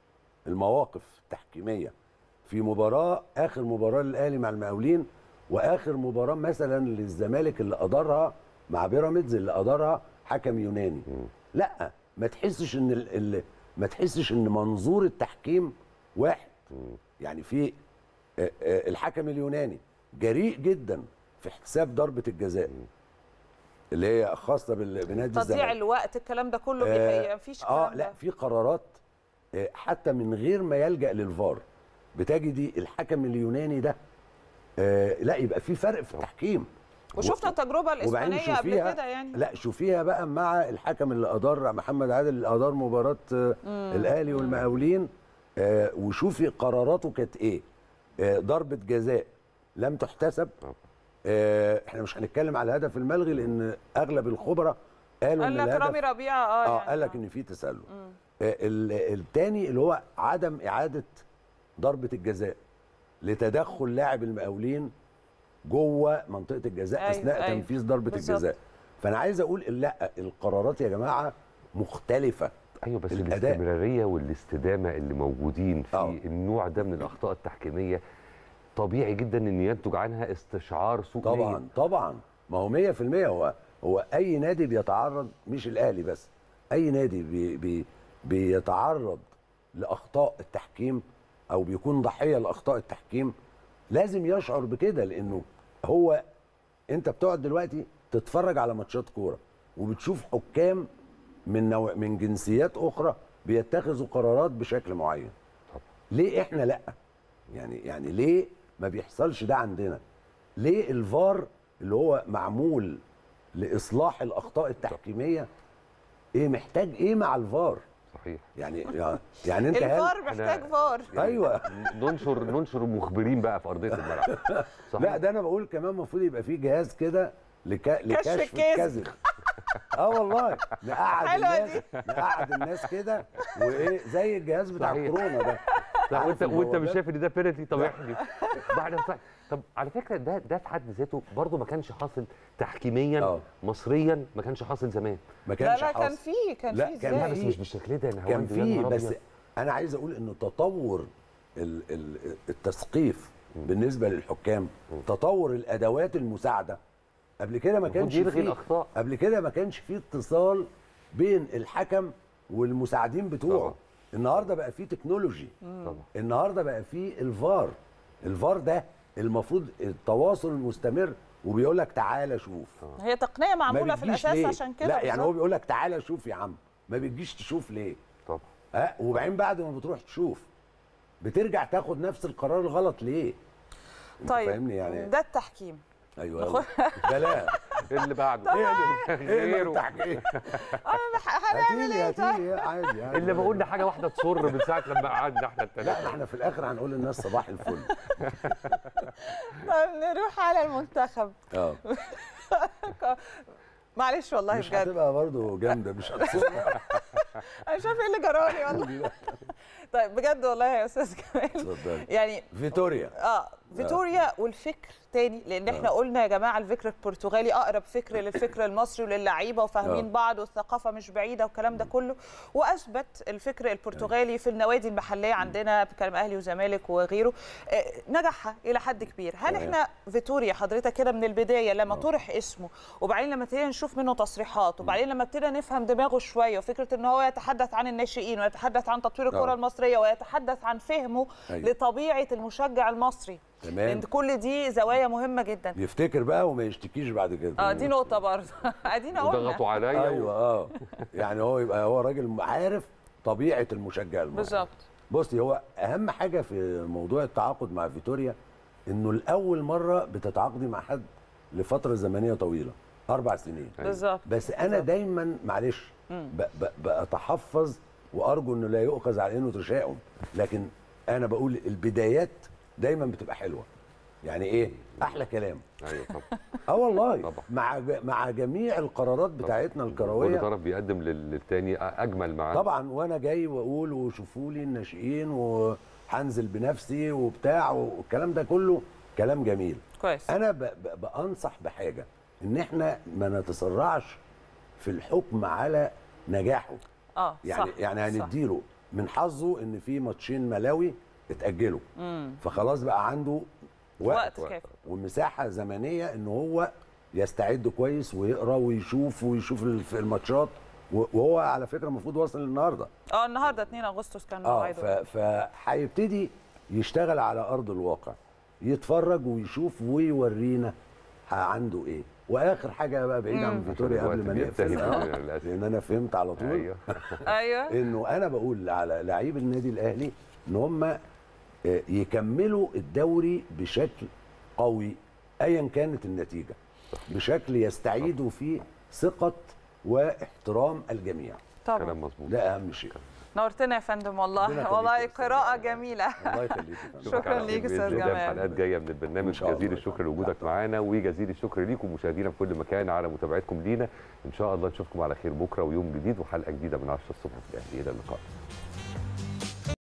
المواقف التحكيميه في مباراه اخر مباراه للاهلي مع المقاولين واخر مباراه مثلا للزمالك اللي ادارها مع بيراميدز اللي ادارها حكم يوناني لا ما تحسش ان ال ال ما تحسش ان منظور التحكيم واحد يعني في آه، آه، الحكم اليوناني جريء جدا في حساب ضربه الجزاء اللي هي خاصه بال- بنادي تضييع الزمالك الوقت الكلام ده كله آه، بيحقق مفيش اه الكلام لا ده. في قرارات آه، حتى من غير ما يلجا للفار بتجدي الحكم اليوناني ده آه، لا يبقى في فرق في التحكيم وشفنا التجربه وبعدين الاسبانيه قبل شوفيها- كده يعني لا شوفيها بقى مع الحكم اللي ادار محمد عادل اللي ادار مباراه آه، الاهلي والمقاولين آه، وشوفي قراراته كانت ايه آه، ضربه جزاء لم تحتسب آه، احنا مش هنتكلم على الهدف الملغي لان اغلب الخبراء قالوا قال ان لك الهدف رامي ربيعه اه اه يعني قال لك ان في تسلل آه، ال- التاني اللي هو عدم اعاده ضربه الجزاء لتدخل لاعب المقاولين جوه منطقه الجزاء أيوة، اثناء أيوة. تنفيذ ضربه بالظبط. الجزاء فانا عايز اقول لا القرارات يا جماعه مختلفه ايوه بس الأداء. الاستمراريه والاستدامه اللي موجودين في آه. النوع ده من الاخطاء التحكيميه طبيعي جدا ان ينتج عنها استشعار سوء طبعا نية. طبعا ما هو 100% هو هو اي نادي بيتعرض مش الاهلي بس اي نادي بي بي بيتعرض لاخطاء التحكيم او بيكون ضحيه لاخطاء التحكيم لازم يشعر بكده لانه هو انت بتقعد دلوقتي تتفرج على ماتشات كوره وبتشوف حكام من نوع من جنسيات اخرى بيتخذوا قرارات بشكل معين ليه احنا لا يعني يعني ليه ما بيحصلش ده عندنا ليه الفار اللي هو معمول لاصلاح الاخطاء التحكيميه ايه محتاج ايه مع الفار صحيح يعني يعني, يعني انت هل الفار محتاج فار ايوه ننشر ننشر مخبرين بقى في ارضيه الملعب صحيح لا ده انا بقول كمان المفروض يبقى فيه جهاز كده لك... لكشف الكذب. الكذب اه والله نقعد حلوة الناس نقعد الناس كده وايه زي الجهاز بتاع صحيح. الكورونا ده لا عارف وانت وانت مش البوابات؟ شايف ان ده بينالتي طب احلف بعد صح طب على فكره ده ده في حد ذاته برضه ما كانش حاصل تحكيميا آه. مصريا ما كانش حاصل زمان ما لا كانش لا كان حاصل في كان لا، في كان لا ازاي بس في- مش بالشكل ده انا كان هو في بس انا عايز اقول ان تطور ال- ال- التثقيف بالنسبه للحكام تطور الادوات المساعده قبل كده ما المفروض كانش يلغي فيه الأخطاء. قبل كده ما كانش فيه اتصال بين الحكم والمساعدين بتوعه طبعا. النهارده بقى فيه تكنولوجي طبعا النهارده بقى فيه الفار الفار ده المفروض التواصل المستمر وبيقول لك تعالى شوف هي تقنيه ما معموله في بتجيش الاساس ليه؟ عشان كده لا يعني هو بالظبط. بيقول لك تعالى شوف يا عم ما بتجيش تشوف ليه طبعا ها وبعدين بعد ما بتروح تشوف بترجع تاخد نفس القرار الغلط ليه؟ أنت طيب فاهمني يعني ده التحكيم ايوه نخش- يلا. بلا اللي بعده ايه اللي ايه اللي غيره بتحكي ايه انا بح- هنعمل هاتيلي ايه طيب هاتيلي عادي عادي اللي بقول لي حاجه واحده تصر من ساعه لما قعدنا احنا لا الثلاثه احنا في الاخر هنقول للناس صباح الفل طيب نروح على المنتخب اه معلش والله مش بجد هتبقى برضه جامده مش هتصور انا مش عارفه ايه اللي جرالي والله طيب بجد والله يا استاذ جمال اتفضلي يعني فيتوريا اه فيتوريا والفكر تاني لان احنا قلنا يا جماعه الفكر البرتغالي اقرب فكر للفكر المصري وللعيبه وفاهمين آه. بعض والثقافه مش بعيده والكلام ده كله واثبت الفكر البرتغالي في النوادي المحليه عندنا بكلام اهلي وزمالك وغيره آه، نجح الى حد كبير هل تمام. احنا فيتوريا حضرتك كده من البدايه لما طرح اسمه وبعدين لما ابتدينا نشوف منه تصريحات وبعدين لما ابتدينا نفهم دماغه شويه وفكره ان هو يتحدث عن الناشئين ويتحدث عن تطوير الكره آه. المصريه ويتحدث عن فهمه أيوة. لطبيعه المشجع المصري تمام لان كل دي زوايا مهمه جدا يفتكر بقى وما يشتكيش بعد كده اه دي نقطه برضه ادينا قلنا وضغطوا عليا ايوه اه يعني هو يبقى هو راجل عارف طبيعه المشجع المصري بالظبط بصي هو اهم حاجه في موضوع التعاقد مع فيتوريا انه لاول مره بتتعاقدي مع حد لفتره زمنيه طويله اربع سنين بالظبط بس انا بالظبط. دايما معلش ب- ب- بتحفظ وارجو انه لا يؤخذ على انه تشاؤم لكن انا بقول البدايات دايما بتبقى حلوه يعني ايه احلى كلام ايوه طبعا اه والله طبعا. مع ج- مع جميع القرارات بتاعتنا كل الكرويه طرف بيقدم لل- للتاني اجمل معاه طبعا وانا جاي واقول وشوفوا لي الناشئين وهنزل بنفسي وبتاع والكلام ده كله كلام جميل كويس انا ب ب بانصح بحاجه ان احنا ما نتسرعش في الحكم على نجاحه اه يعني صح يعني صح. هنديله من حظه ان في ماتشين ملاوي اتاجلوا فخلاص بقى عنده وقت, وقت كافي ومساحه زمنيه ان هو يستعد كويس ويقرا ويشوف ويشوف الف- الماتشات و- وهو على فكره المفروض واصل النهارده اه النهارده 2 اغسطس كان اه موعده ف- فهيبتدي يشتغل على ارض الواقع يتفرج ويشوف ويورينا ه- عنده ايه واخر حاجه بقى بعيد عن فيتوريا الوقت قبل ما بينتهي نقفل آه، للأسف. لان انا فهمت على طول ايوه ايوه انه انا بقول على لعيب النادي الاهلي ان هم يكملوا الدوري بشكل قوي ايا كانت النتيجه بشكل يستعيدوا فيه ثقه واحترام الجميع طبعا كلام مظبوط ده اهم شيء نورتنا يا فندم ربنا والله يخليك والله يا أستاذ قراءه جمال. جميله الله يخليك يا فندم. شكراً على خير ليك أستاذ بإذن الله في جمال. حلقات جايه من البرنامج إن شاء الله جزيل يا الشكر فندم. لوجودك تحت معانا وجزيل الشكر ليكم مشاهدينا في كل مكان على متابعتكم لينا ان شاء الله نشوفكم على خير بكره ويوم جديد وحلقه جديده من 10 الصبح في الاهلي الى اللقاء